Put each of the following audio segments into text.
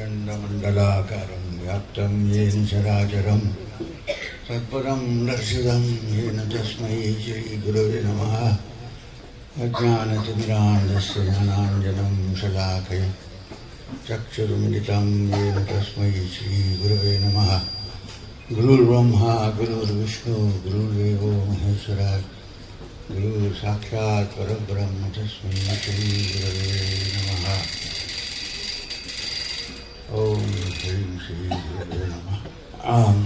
ज्ञानानन्दमण्डलाकारं व्याप्तं येन चराचरं तत्परं दर्शितं येन तस्मै श्रीगुरवे नमः अज्ञानतिमिरान्धस्य ज्ञानाञ्जनं शलाकय चक्षुरुमिलितं येन तस्मै श्रीगुरवे नमः गुरुर्ब्रह्मा गुरुर्विष्णु गुरुर्देवो महेश्वरः गुरु साक्षात् परब्रह्म तस्मै श्रीगुरवे नमः ॐ ह्रीं श्रीगुरवे नमः um,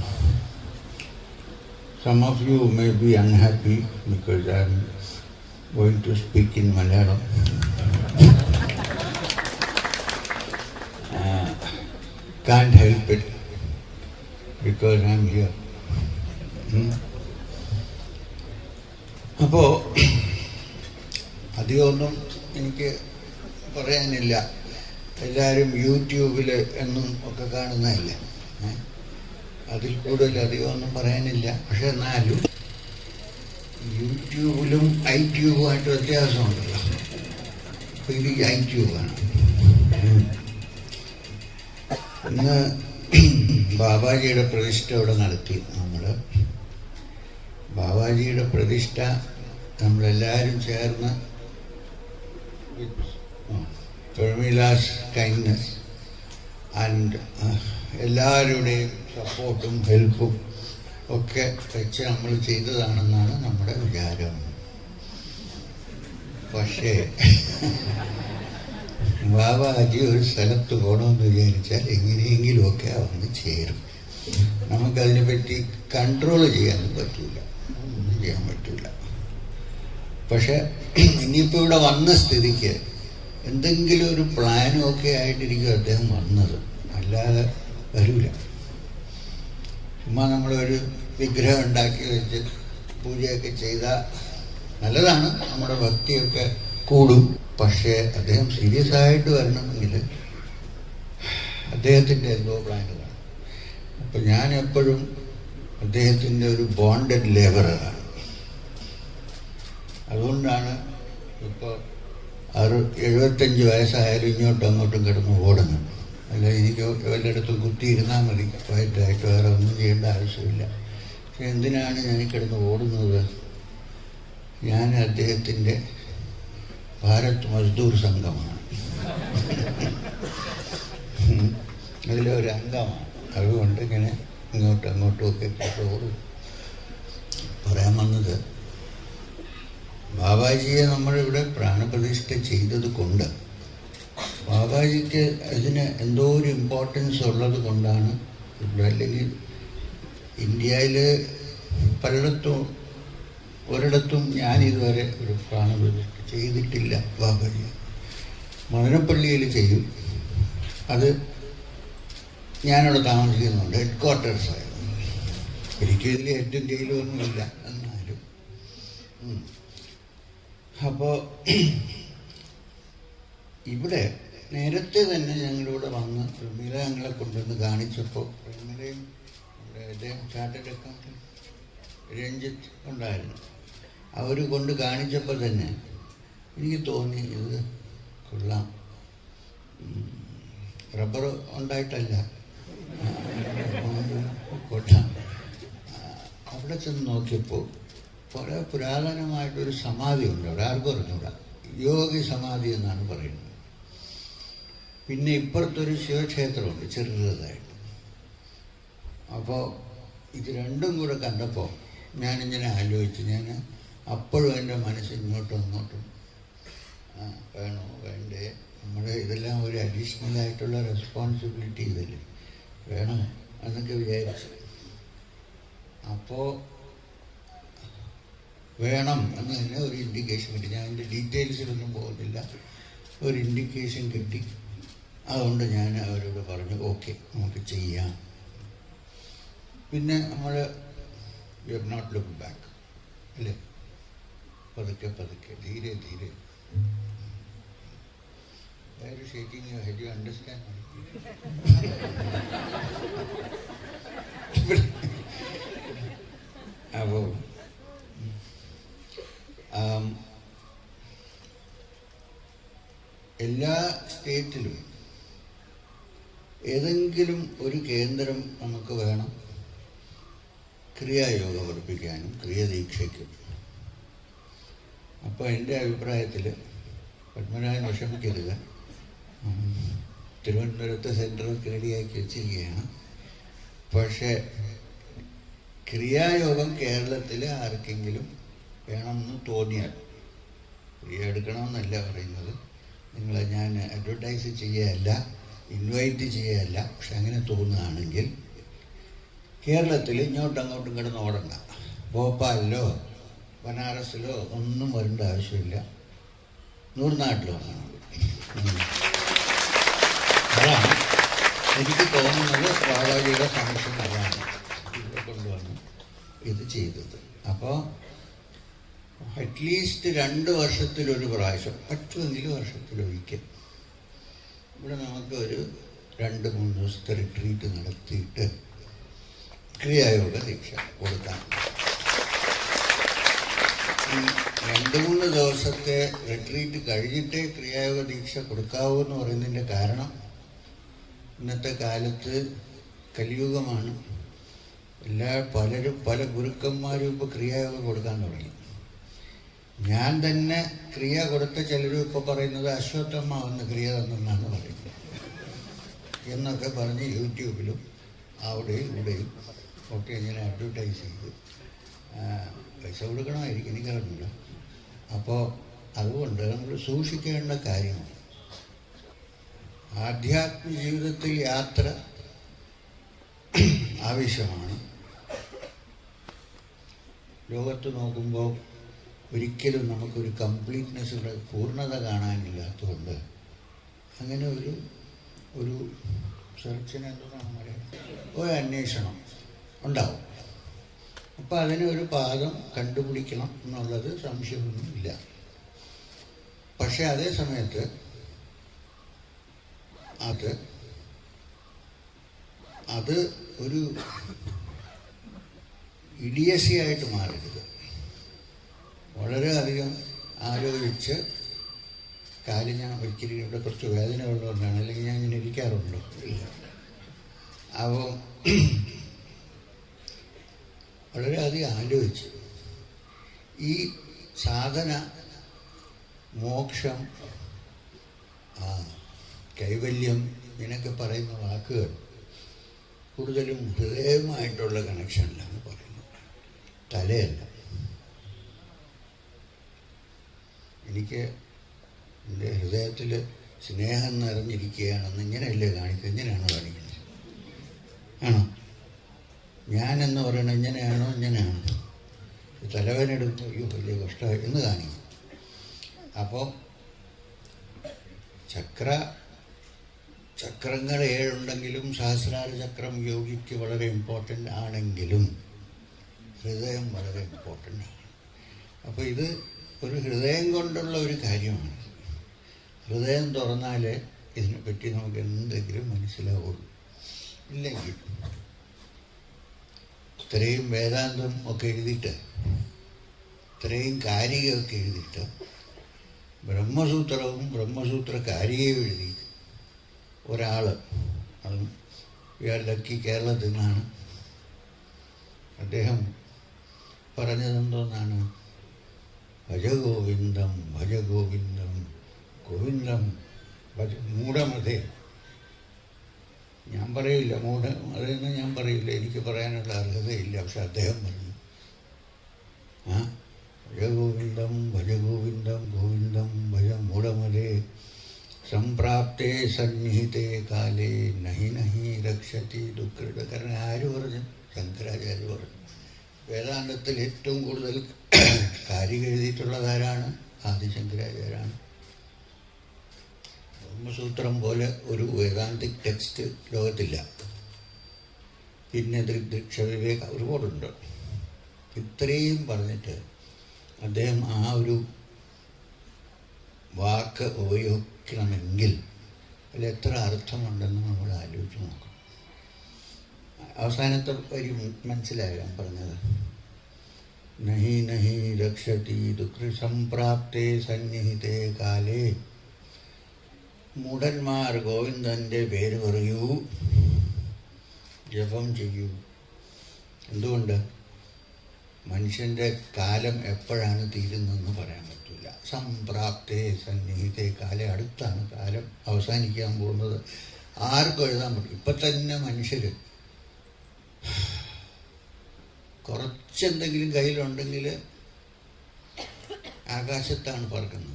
Some of you may be unhappy because I'm going to speak in Malayalam. uh, can't help it because I'm here. Hmm? അപ്പോൾ അധികമൊന്നും എനിക്ക് പറയാനില്ല എല്ലാവരും യൂട്യൂബിൽ എന്നും ഒക്കെ കാണുന്നതല്ലേ ഏ? അതിൽ കൂടുതൽ അധികമൊന്നും പറയാനില്ല പക്ഷെ എന്നാലും യൂട്യൂബിലും ഐ ട്യൂബുമായിട്ട് വ്യത്യാസമുണ്ടല്ലോ അപ്പോൾ ഇത് ഐ ട്യൂബാണ് ഉം. ഇന്ന് ബാബാജിയുടെ പ്രതിഷ്ഠ ഇവിടെ നടത്തി നമ്മൾ ബാബാജിയുടെ പ്രതിഷ്ഠ നമ്മളെല്ലാവരും ചേർന്ന് പ്രമിലാസ് കൈൻഡ്നസ് ആൻഡ് എല്ലാവരുടെയും സപ്പോർട്ടും ഹെൽപ്പും ഒക്കെ വെച്ച് നമ്മൾ ചെയ്തതാണെന്നാണ് നമ്മുടെ വിചാരം പക്ഷേ ബാബാജി ഒരു സ്ഥലത്ത് പോകണമെന്ന് വിചാരിച്ചാൽ എങ്ങനെയെങ്കിലുമൊക്കെ വന്ന് ചേരും നമുക്കതിനെ പറ്റി കൺട്രോൾ ചെയ്യാനും പറ്റില്ല ഒന്നും ചെയ്യാൻ പറ്റില്ല പക്ഷെ ഇനിയിപ്പോൾ ഇവിടെ വന്ന സ്ഥിതിക്ക് എന്തെങ്കിലും ഒരു പ്ലാനും ഒക്കെ ആയിട്ടിരിക്കും അദ്ദേഹം വന്നത് അല്ലാതെ വരില്ല ചുമ്മാ നമ്മളൊരു വിഗ്രഹം ഉണ്ടാക്കി വെച്ച് പൂജയൊക്കെ ചെയ്താൽ നല്ലതാണ് നമ്മുടെ ഭക്തിയൊക്കെ കൂടും പക്ഷേ അദ്ദേഹം സീരിയസ് ആയിട്ട് വരണമെങ്കിൽ അദ്ദേഹത്തിൻ്റെ എന്തോ പ്ലാനുകളാണ് അപ്പം ഞാൻ എപ്പോഴും അദ്ദേഹത്തിൻ്റെ ഒരു ബോണ്ടഡ് ലേബറാണ് അതുകൊണ്ടാണ് ഇപ്പോൾ അറു എഴുപത്തഞ്ച് വയസ്സായാലും ഇങ്ങോട്ടും അങ്ങോട്ടും കിടന്ന് ഓടുന്നത് അല്ല എനിക്ക് വല്ലയിടത്തും കുത്തിയിരുന്നാൽ മതി വയറ്റായിട്ട് വേറെ ഒന്നും ചെയ്യേണ്ട ആവശ്യമില്ല പക്ഷെ എന്തിനാണ് ഞാൻ ഈ കിടന്ന് ഓടുന്നത് ഞാൻ അദ്ദേഹത്തിൻ്റെ ഭാരത് മസ്ദൂർ സംഘമാണ് ഉം. അതിലെ ഒരു അംഗമാണ് അതുകൊണ്ട് ഇങ്ങനെ ഇങ്ങോട്ടും അങ്ങോട്ടും ഒക്കെ കേട്ട് ഓടും പറയാൻ വന്നത് ബാബാജിയെ നമ്മളിവിടെ പ്രാണപ്രതിഷ്ഠ ചെയ്തത് കൊണ്ട് ബാബാജിക്ക് അതിന് എന്തോ ഒരു ഇമ്പോർട്ടൻസ് ഉള്ളത് കൊണ്ടാണ് ഇവിടെ അല്ലെങ്കിൽ ഇന്ത്യയിൽ പലയിടത്തും ഒരിടത്തും ഞാൻ ഇതുവരെ ഒരു പ്രാണപ്രതിഷ്ഠ ചെയ്തിട്ടില്ല ബാബാജി മദനപ്പള്ളിയിൽ ചെയ്യും അത് ഞാനവിടെ താമസിക്കുന്നുണ്ട് ഹെഡ് ക്വാർട്ടേഴ്സ് ആയിരുന്നു എനിക്ക് ഇതിൽ ഹെഡും ജയിലും ഒന്നുമില്ല എന്നാലും ഉം. അപ്പോൾ ഇവിടെ നേരത്തെ തന്നെ ഞങ്ങളിവിടെ വന്ന് പ്രമീല ഞങ്ങളെ കൊണ്ടുവന്ന് കാണിച്ചപ്പോൾ പ്രമീലയും നമ്മുടെ അദ്ദേഹം ചാർട്ടേഡ് അക്കൗണ്ടൻറ്റ് രഞ്ജിത്ത് ഉണ്ടായിരുന്നു അവർ കൊണ്ട് കാണിച്ചപ്പോൾ തന്നെ എനിക്ക് തോന്നി ഇത് കൊള്ളാം ഉം, റബ്ബർ ഉണ്ടായിട്ടല്ല കൊള്ളാം ആ, അവിടെ ചെന്ന് നോക്കിയപ്പോൾ വളരെ പുരാതനമായിട്ടൊരു സമാധി ഉണ്ട് അവിടെ ആർക്കും അറിഞ്ഞൂടാ യോഗി സമാധി എന്നാണ് പറയുന്നത് പിന്നെ ഇപ്പുറത്തൊരു ശിവക്ഷേത്രമുണ്ട് ചെറുതായിട്ട് അപ്പോൾ ഇത് രണ്ടും കൂടെ കണ്ടപ്പോൾ ഞാനിങ്ങനെ ആലോചിച്ച് ഞാൻ അപ്പോഴും എൻ്റെ മനസ്സ് ഇങ്ങോട്ടും അങ്ങോട്ടും ആ, വേണോ വേണ്ടേ നമ്മുടെ ഇതെല്ലാം ഒരു അഡീഷണൽ ആയിട്ടുള്ള റെസ്പോൺസിബിലിറ്റി ഇതല്ലേ വേണോ എന്നൊക്കെ വിചാരിച്ചു അപ്പോൾ വേണം എന്ന് തന്നെ ഒരു ഇൻഡിക്കേഷൻ കിട്ടി ഞാൻ അതിൻ്റെ ഡീറ്റെയിൽസിലൊന്നും പോകുന്നില്ല ഒരു ഇൻഡിക്കേഷൻ കിട്ടി അതുകൊണ്ട് ഞാൻ അവരോട് പറഞ്ഞു ഓക്കെ നമുക്ക് ചെയ്യാം പിന്നെ നമ്മൾ you have not look back അല്ലേ പതുക്കെ പതുക്കെ ധീരെ ധീരെ Why shaking your head? You understand? അപ്പോൾ ആം, എല്ലാ സ്റ്റേറ്റിലും ഏതെങ്കിലും ഒരു കേന്ദ്രം നമുക്ക് വേണം ക്രിയായോഗ പഠിപ്പിക്കാനും ക്രിയദീക്ഷയ്ക്കും അപ്പോൾ എൻ്റെ അഭിപ്രായത്തിൽ പത്മനാഭൻ വിഷമിക്കരുത് ഉം, തിരുവനന്തപുരത്ത് സെൻറ്ററൊക്കെ റെഡിയാക്കി വെച്ചിരിക്കുകയാണ് പക്ഷേ ക്രിയായോഗം കേരളത്തിൽ ആർക്കെങ്കിലും വേണമെന്ന് തോന്നിയാൽ ക്രിയ എടുക്കണമെന്നല്ല പറയുന്നത് നിങ്ങളെ ഞാൻ അഡ്വർടൈസ് ചെയ്യുകയല്ല ഇൻവൈറ്റ് ചെയ്യുകയല്ല പക്ഷെ അങ്ങനെ തോന്നുകയാണെങ്കിൽ കേരളത്തിൽ ഇങ്ങോട്ടും അങ്ങോട്ടും കിടന്ന് ഓടണ്ട ഭോപ്പാലിലോ ബനാറസിലോ ഒന്നും വരേണ്ട ആവശ്യമില്ല നൂർനാട്ടിൽ വന്നാൽ മതി ഉം. അതാണ് എനിക്ക് തോന്നുന്നത് ബാബാജിയുടെ സംശയം അതാണ് ഇവിടെ കൊണ്ടുവന്ന് ഇത് ചെയ്തത് അപ്പോൾ അറ്റ്ലീസ്റ്റ് രണ്ട് വർഷത്തിലൊരു പ്രാവശ്യം പറ്റുമെങ്കിൽ വർഷത്തിലൊരിക്കൽ ഇവിടെ നമുക്ക് ഒരു രണ്ട് മൂന്ന് ദിവസത്തെ റിട്രീറ്റ് നടത്തിയിട്ട് ക്രിയായോഗ ദീക്ഷ കൊടുക്കാം ഈ രണ്ട് മൂന്ന് ദിവസത്തെ റിട്രീറ്റ് കഴിഞ്ഞിട്ടേ ക്രിയായോഗ ദീക്ഷ കൊടുക്കാവൂ എന്ന് പറയുന്നതിൻ്റെ കാരണം ഇന്നത്തെ കാലത്ത് കലിയുഗമാണ് എല്ലാ പലരും പല ഗുരുക്കന്മാരും ഇപ്പോൾ ക്രിയായോഗം കൊടുക്കാൻ തുടങ്ങി ഞാൻ തന്നെ ക്രിയ കൊടുത്ത ചിലരും ഇപ്പോൾ പറയുന്നത് അശ്വത്ഥമ്മ വന്ന് ക്രിയ തന്നെന്നാണ് പറയുന്നത് എന്നൊക്കെ പറഞ്ഞ് യൂട്യൂബിലും അവിടെയും ഇവിടെയും ഒക്കെ ഇങ്ങനെ അഡ്വർടൈസ് ചെയ്ത് ആ, പൈസ കൊടുക്കണമായിരിക്കും എനിക്കറിയില്ല അപ്പോൾ അതുകൊണ്ട് നമ്മൾ സൂക്ഷിക്കേണ്ട കാര്യമാണ് ആധ്യാത്മിക ജീവിതത്തിൽ യാത്ര ആവശ്യമാണ് ലോകത്ത് നോക്കുമ്പോൾ ഒരിക്കലും നമുക്കൊരു കംപ്ലീറ്റ്നെസ് പൂർണ്ണത കാണാനില്ലാത്തതുകൊണ്ട് അങ്ങനെ ഒരു ഒരു സെർച്ചിന് എന്താണ് പറയുക ഒരു അന്വേഷണം ഉണ്ടാവും അപ്പം അതിന് ഒരു പാദം കണ്ടുപിടിക്കണം എന്നുള്ളത് സംശയമൊന്നുമില്ല പക്ഷെ അതേ സമയത്ത് അത് അത് ഒരു ഇഡിയസി ആയിട്ട് മാറരുത് വളരെയധികം ആലോചിച്ച് കാര്യം ഞാൻ ഒരിക്കലും ഇവിടെ കുറച്ച് വേദന ഉള്ളതുകൊണ്ടാണ് അല്ലെങ്കിൽ ഞാൻ ഇങ്ങനെ ഇരിക്കാറുണ്ടോ ഇല്ല അപ്പോൾ വളരെയധികം ആലോചിച്ച് ഈ സാധന മോക്ഷം ആ കൈവല്യം ഇതിനൊക്കെ പറയുന്ന വാക്കുകൾ കൂടുതലും ഹൃദയവുമായിട്ടുള്ള കണക്ഷനിലാണ് പറയുന്നത് തലയല്ല എനിക്ക് എൻ്റെ ഹൃദയത്തിൽ സ്നേഹം നിറഞ്ഞിരിക്കുകയാണെന്ന് ഇങ്ങനെയല്ലേ കാണിക്കുന്നത് ഇങ്ങനെയാണോ കാണിക്കുന്നത് ആണോ ഞാനെന്ന് പറയണത് ഇങ്ങനെയാണോ ഇങ്ങനെയാണോ തലവേനെടുത്ത് അയ്യോ വലിയ കഷ്ടമായി എന്ന് കാണിക്കും അപ്പോൾ ചക്ര ചക്രങ്ങൾ ഏഴുണ്ടെങ്കിലും സഹസ്രാര ചക്രം യോഗിക്ക് വളരെ ഇമ്പോർട്ടൻ്റ് ആണെങ്കിലും ഹൃദയം വളരെ ഇമ്പോർട്ടൻ്റ് ആണ് അപ്പോൾ ഇത് ഒരു ഹൃദയം കൊണ്ടുള്ള ഒരു കാര്യമാണ് ഹൃദയം തുറന്നാലേ ഇതിനെപ്പറ്റി നമുക്ക് എന്തെങ്കിലും മനസ്സിലാവുള്ളൂ ഇല്ലെങ്കിൽ ഇത്രയും വേദാന്തം ഒക്കെ എഴുതിയിട്ട് ഇത്രയും കാരികയൊക്കെ എഴുതിയിട്ട് ബ്രഹ്മസൂത്രവും ബ്രഹ്മസൂത്ര കാരികയും എഴുതി ഒരാൾ അതും ഇയാൾ ലക്കി കേരളത്തിൽ നിന്നാണ് അദ്ദേഹം പറഞ്ഞതെന്തോന്നാണ് ഭജഗോവിന്ദം ഭജഗോവിന്ദം ഗോവിന്ദം ഭജ മൂഢമതേ ഞാൻ പറയില്ല മൂഢ അതെന്ന് ഞാൻ പറയില്ല എനിക്ക് പറയാനുള്ള അർഹതയില്ല പക്ഷെ അദ്ദേഹം പറഞ്ഞു ആ ഭജഗോവിന്ദം ഭജഗോവിന്ദം ഗോവിന്ദം ഭജ മൂഢമതേ സംപ്രാപ്തേ സന്നിഹിതേ കാലേ നഹി നഹി രക്ഷതി ദുഃഖൃത കാരണം ആര് പറഞ്ഞു ശങ്കരാചാര്യ പറഞ്ഞു വേദാന്തത്തിൽ ഏറ്റവും കൂടുതൽ കാരിക എഴുതിയിട്ടുള്ളത് ആരാണ് ആദിശങ്കരാചാര്യാണ് ബ്രഹ്മസൂത്രം പോലെ ഒരു വേദാന്തിക് ടെക്സ്റ്റ് ലോകത്തില്ല പിന്നെ ദൃക്ഷ വിവേക ഒരുപാടുണ്ട് ഇത്രയും പറഞ്ഞിട്ട് അദ്ദേഹം ആ ഒരു വാക്ക് ഉപയോഗിക്കണമെങ്കിൽ അതിൽ എത്ര അർത്ഥമുണ്ടെന്ന് നമ്മൾ ആലോചിച്ച് നോക്കണം അവസാനത്തെ വരി മനസ്സിലായോ ഞാൻ പറഞ്ഞത് നഹി നഹി രക്ഷതി ദുഃഖ സംപ്രാപ്തേ സന്നിഹിതേ കാലേ മൂടന്മാർ ഗോവിന്ദൻ്റെ പേര് പറയൂ ജപം ചെയ്യൂ എന്തുകൊണ്ട് മനുഷ്യൻ്റെ കാലം എപ്പോഴാണ് തീരുന്നതെന്ന് പറയാൻ പറ്റില്ല സംപ്രാപ്തേ സന്നിഹിതേ കാലം അടുത്താണ് കാലം അവസാനിക്കാൻ പോകുന്നത് ആർക്കും എഴുതാൻ പറ്റും ഇപ്പം തന്നെ മനുഷ്യർ കുറച്ചെന്തെങ്കിലും കയ്യിലുണ്ടെങ്കിൽ ആകാശത്താണ് പറക്കുന്നത്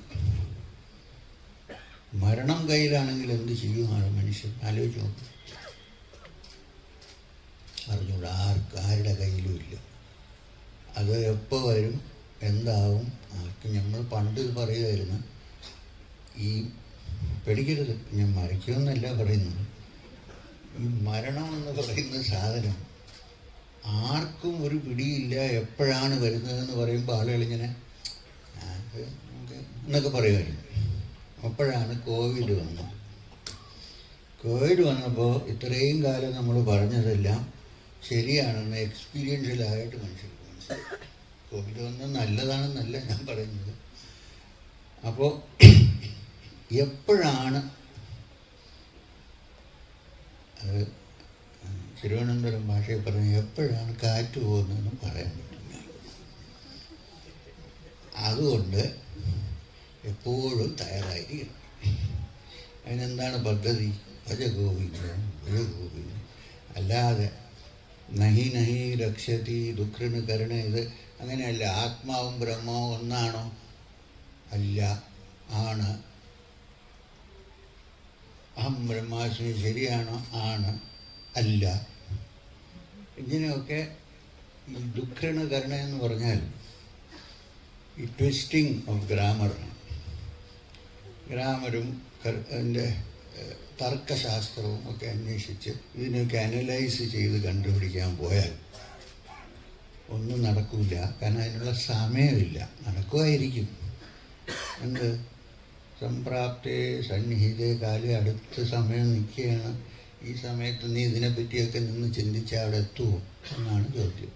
മരണം കയ്യിലാണെങ്കിൽ എന്ത് ചെയ്യുമാണ് മനുഷ്യൻ ആലോചിച്ച് നോക്കും അറിഞ്ഞൂടാ ആർക്ക് ആരുടെ കയ്യിലും ഇല്ല അത് എപ്പോൾ വരും എന്താവും ആർക്ക് നമ്മൾ പണ്ട് പറയുമായിരുന്നു ഈ പേടിക്കരുത് ഞാൻ മരിക്കുമെന്നല്ല പറയുന്നത് ഈ മരണം എന്ന് പറയുന്ന സാധനം ആർക്കും ഒരു പിടിയില്ല എപ്പോഴാണ് വരുന്നതെന്ന് പറയുമ്പോൾ ആളുകളിങ്ങനെ അത് നമുക്ക് എന്നൊക്കെ പറയുമായിരുന്നു അപ്പോഴാണ് കോവിഡ് വന്നത് കോവിഡ് വന്നപ്പോൾ ഇത്രയും കാലം നമ്മൾ പറഞ്ഞതെല്ലാം ശരിയാണെന്ന് എക്സ്പീരിയൻഷ്യലായിട്ട് മനുഷ്യർക്ക് മനസ്സിലായി കോവിഡ് വന്നത് നല്ലതാണെന്നല്ല ഞാൻ പറയുന്നത് അപ്പോൾ എപ്പോഴാണ് അത് തിരുവനന്തപുരം ഭാഷയിൽ പറഞ്ഞ എപ്പോഴാണ് കാറ്റ് പോകുന്നതെന്ന് പറയാൻ പറ്റില്ല അതുകൊണ്ട് എപ്പോഴും തയ്യാറായിരിക്കണം അതിനെന്താണ് പദ്ധതി ഭജഗോവിന്ദം ഭജഗോവിന്ദം അല്ലാതെ നഹി നഹി രക്ഷതി ദുഃഖന് കരുണ ഇത് അങ്ങനെയല്ല ആത്മാവും ബ്രഹ്മവും ഒന്നാണോ അല്ല ആണ് അഹം ബ്രഹ്മാസ്മി ശരിയാണോ ആണ് അല്ല ഇങ്ങനെയൊക്കെ ഈ ദുഃഖണ് കരുണ എന്ന് പറഞ്ഞാൽ ഈ ട്വിസ്റ്റിംഗ് ഓഫ് ഗ്രാമറാണ് ഗ്രാമറും അതിൻ്റെ തർക്കശാസ്ത്രവും ഒക്കെ അന്വേഷിച്ച് ഇതിനൊക്കെ അനലൈസ് ചെയ്ത് കണ്ടുപിടിക്കാൻ പോയാൽ ഒന്നും നടക്കില്ല കാരണം അതിനുള്ള സമയമില്ല നടക്കുമായിരിക്കും എന്ത് സംപ്രാപ്തേ സന്നിഹിതേ കാലം അടുത്ത സമയം നിൽക്കുകയാണ് ഈ സമയത്ത് നീ ഇതിനെപ്പറ്റിയൊക്കെ നിന്ന് ചിന്തിച്ചാൽ അവിടെ എത്തുമോ എന്നാണ് ചോദ്യം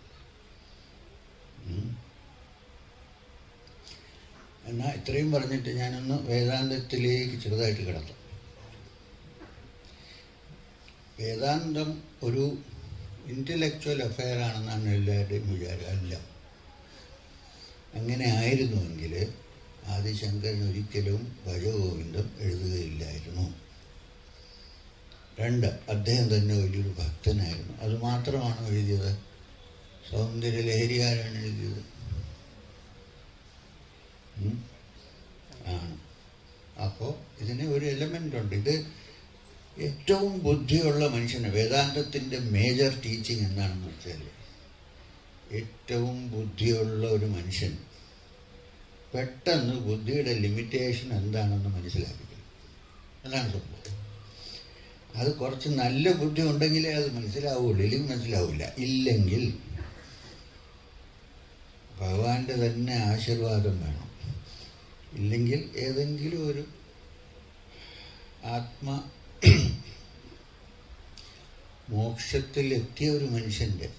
എന്നാൽ ഇത്രയും പറഞ്ഞിട്ട് ഞാനൊന്ന് വേദാന്തത്തിലേക്ക് ചെറുതായിട്ട് കിടക്കാം വേദാന്തം ഒരു ഇൻ്റലക്ച്വൽ അഫെയർ ആണെന്നാണ് എല്ലാവരുടെയും വിചാരം അല്ല അങ്ങനെ ആയിരുന്നുവെങ്കിൽ ആദിശങ്കരൻ ഒരിക്കലും ഭജഗോവിന്ദം എഴുതുകയില്ലായിരുന്നു രണ്ട് അദ്ദേഹം തന്നെ വലിയൊരു ഭക്തനായിരുന്നു അത് മാത്രമാണ് എഴുതിയത് സൗന്ദര്യലഹരി ആരാണ് എഴുതിയത് ആണ് അപ്പോൾ ഇതിന് ഒരു എലമെൻ്റ് ഉണ്ട് ഇത് ഏറ്റവും ബുദ്ധിയുള്ള മനുഷ്യന് വേദാന്തത്തിൻ്റെ മേജർ ടീച്ചിങ് എന്താണെന്ന് വെച്ചാൽ ഏറ്റവും ബുദ്ധിയുള്ള ഒരു മനുഷ്യൻ പെട്ടെന്ന് ബുദ്ധിയുടെ ലിമിറ്റേഷൻ എന്താണെന്ന് മനസ്സിലാക്കിക്കും അതാണ് സംഭവം അത് കുറച്ച് നല്ല ബുദ്ധി ഉണ്ടെങ്കിലേ അത് മനസ്സിലാവുള്ളൂ ഇല്ലെങ്കിൽ മനസ്സിലാവില്ല ഇല്ലെങ്കിൽ ഭഗവാന്റെ തന്നെ ആശീർവാദം വേണം ഇല്ലെങ്കിൽ ഏതെങ്കിലും ഒരു ആത്മ മോക്ഷത്തിൽ എത്തിയ ഒരു മനുഷ്യൻ്റെ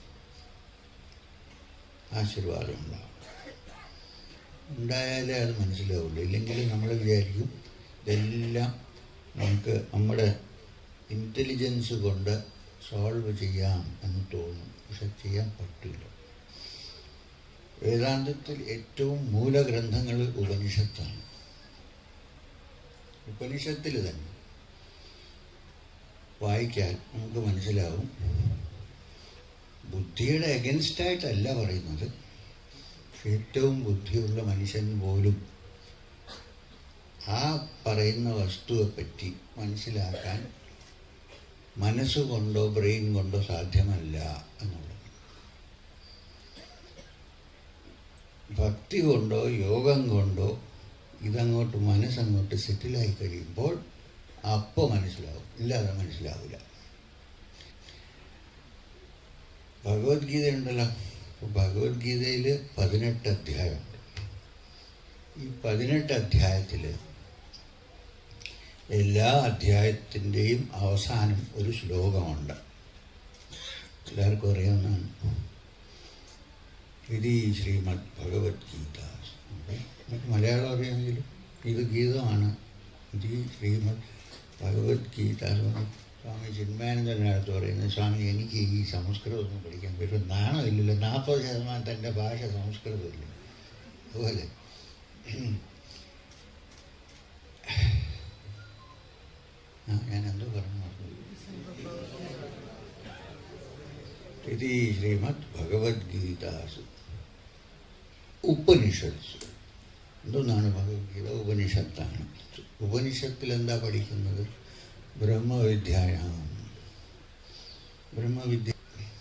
ആശീർവാദം ഉണ്ടാവും ഉണ്ടായാലേ അത് മനസ്സിലാവുള്ളൂ ഇല്ലെങ്കിൽ നമ്മൾ വിചാരിക്കും ഇതെല്ലാം നമുക്ക് നമ്മുടെ ഇൻ്റലിജൻസ് കൊണ്ട് സോൾവ് ചെയ്യാം എന്ന് തോന്നും പക്ഷെ ചെയ്യാൻ പറ്റില്ല വേദാന്തത്തിൽ ഏറ്റവും മൂലഗ്രന്ഥങ്ങൾ ഉപനിഷത്താണ് ഉപനിഷത്തിൽ തന്നെ വായിക്കാൻ നമുക്ക് മനസ്സിലാവും ബുദ്ധിയുടെ അഗൻസ്റ്റായിട്ടല്ല പറയുന്നത് ഏറ്റവും ബുദ്ധിയുള്ള മനുഷ്യൻ പോലും ആ പറയുന്ന വസ്തുവെപ്പറ്റി മനസ്സിലാക്കാൻ മനസ്സുകൊണ്ടോ ബ്രെയിൻ കൊണ്ടോ സാധ്യമല്ല എന്നുള്ളത് ഭക്തി കൊണ്ടോ യോഗം കൊണ്ടോ ഇതങ്ങോട്ട് മനസ്സങ്ങോട്ട് സെറ്റിലായി കഴിയുമ്പോൾ അപ്പോൾ മനസ്സിലാവും ഇല്ലാതെ മനസ്സിലാവില്ല ഭഗവത്ഗീത ഉണ്ടല്ലോ ഭഗവത്ഗീതയിൽ പതിനെട്ട് അധ്യായമുണ്ട് ഈ പതിനെട്ട് അധ്യായത്തിൽ എല്ലാ അധ്യായത്തിൻ്റെയും അവസാനം ഒരു ശ്ലോകമുണ്ട് എല്ലാവർക്കും അറിയാവുന്നതാണ് ഇത് ഈ ശ്രീമദ് ഭഗവത്ഗീത നമുക്ക് മലയാളം അറിയാമെങ്കിലും ഇത് ഗീതമാണ് ഇത് ഈ ശ്രീമദ് ഭഗവത്ഗീത സ്വാമി ചിന്മയാനന്ദനടുത്ത് പറയുന്നത് സ്വാമി എനിക്ക് ഈ സംസ്കൃതമൊന്നും പഠിക്കാൻ പറ്റും നാണമില്ലല്ലോ നാൽപ്പത് ശതമാനത്തെ എൻ്റെ ഭാഷ സംസ്കൃതമില്ല അതുപോലെ ആ ഞാൻ എന്തോ പറഞ്ഞു മറന്നു. ഇത് ഈ ശ്രീമദ് ഭഗവത്ഗീതാസു ഉപനിഷത്സു എന്തൊന്നാണ് ഭഗവത്ഗീത ഉപനിഷത്താണ് ഉപനിഷത്തിൽ എന്താ പഠിക്കുന്നത് ബ്രഹ്മവിദ്യായാം ബ്രഹ്മവിദ്യ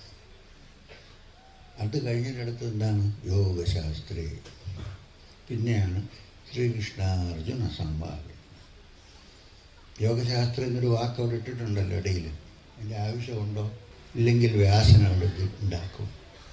അത് കഴിഞ്ഞിടത്ത് എന്താണ് യോഗശാസ്ത്രേ പിന്നെയാണ് ശ്രീകൃഷ്ണാർജുന സംവാദം യോഗശാസ്ത്രം എന്നൊരു വാക്ക് അവിടെ ഇട്ടിട്ടുണ്ടല്ലോ ഇടയിൽ അതിൻ്റെ ആവശ്യമുണ്ടോ ഇല്ലെങ്കിൽ വ്യാസന അവിടെ ഉണ്ടാക്കും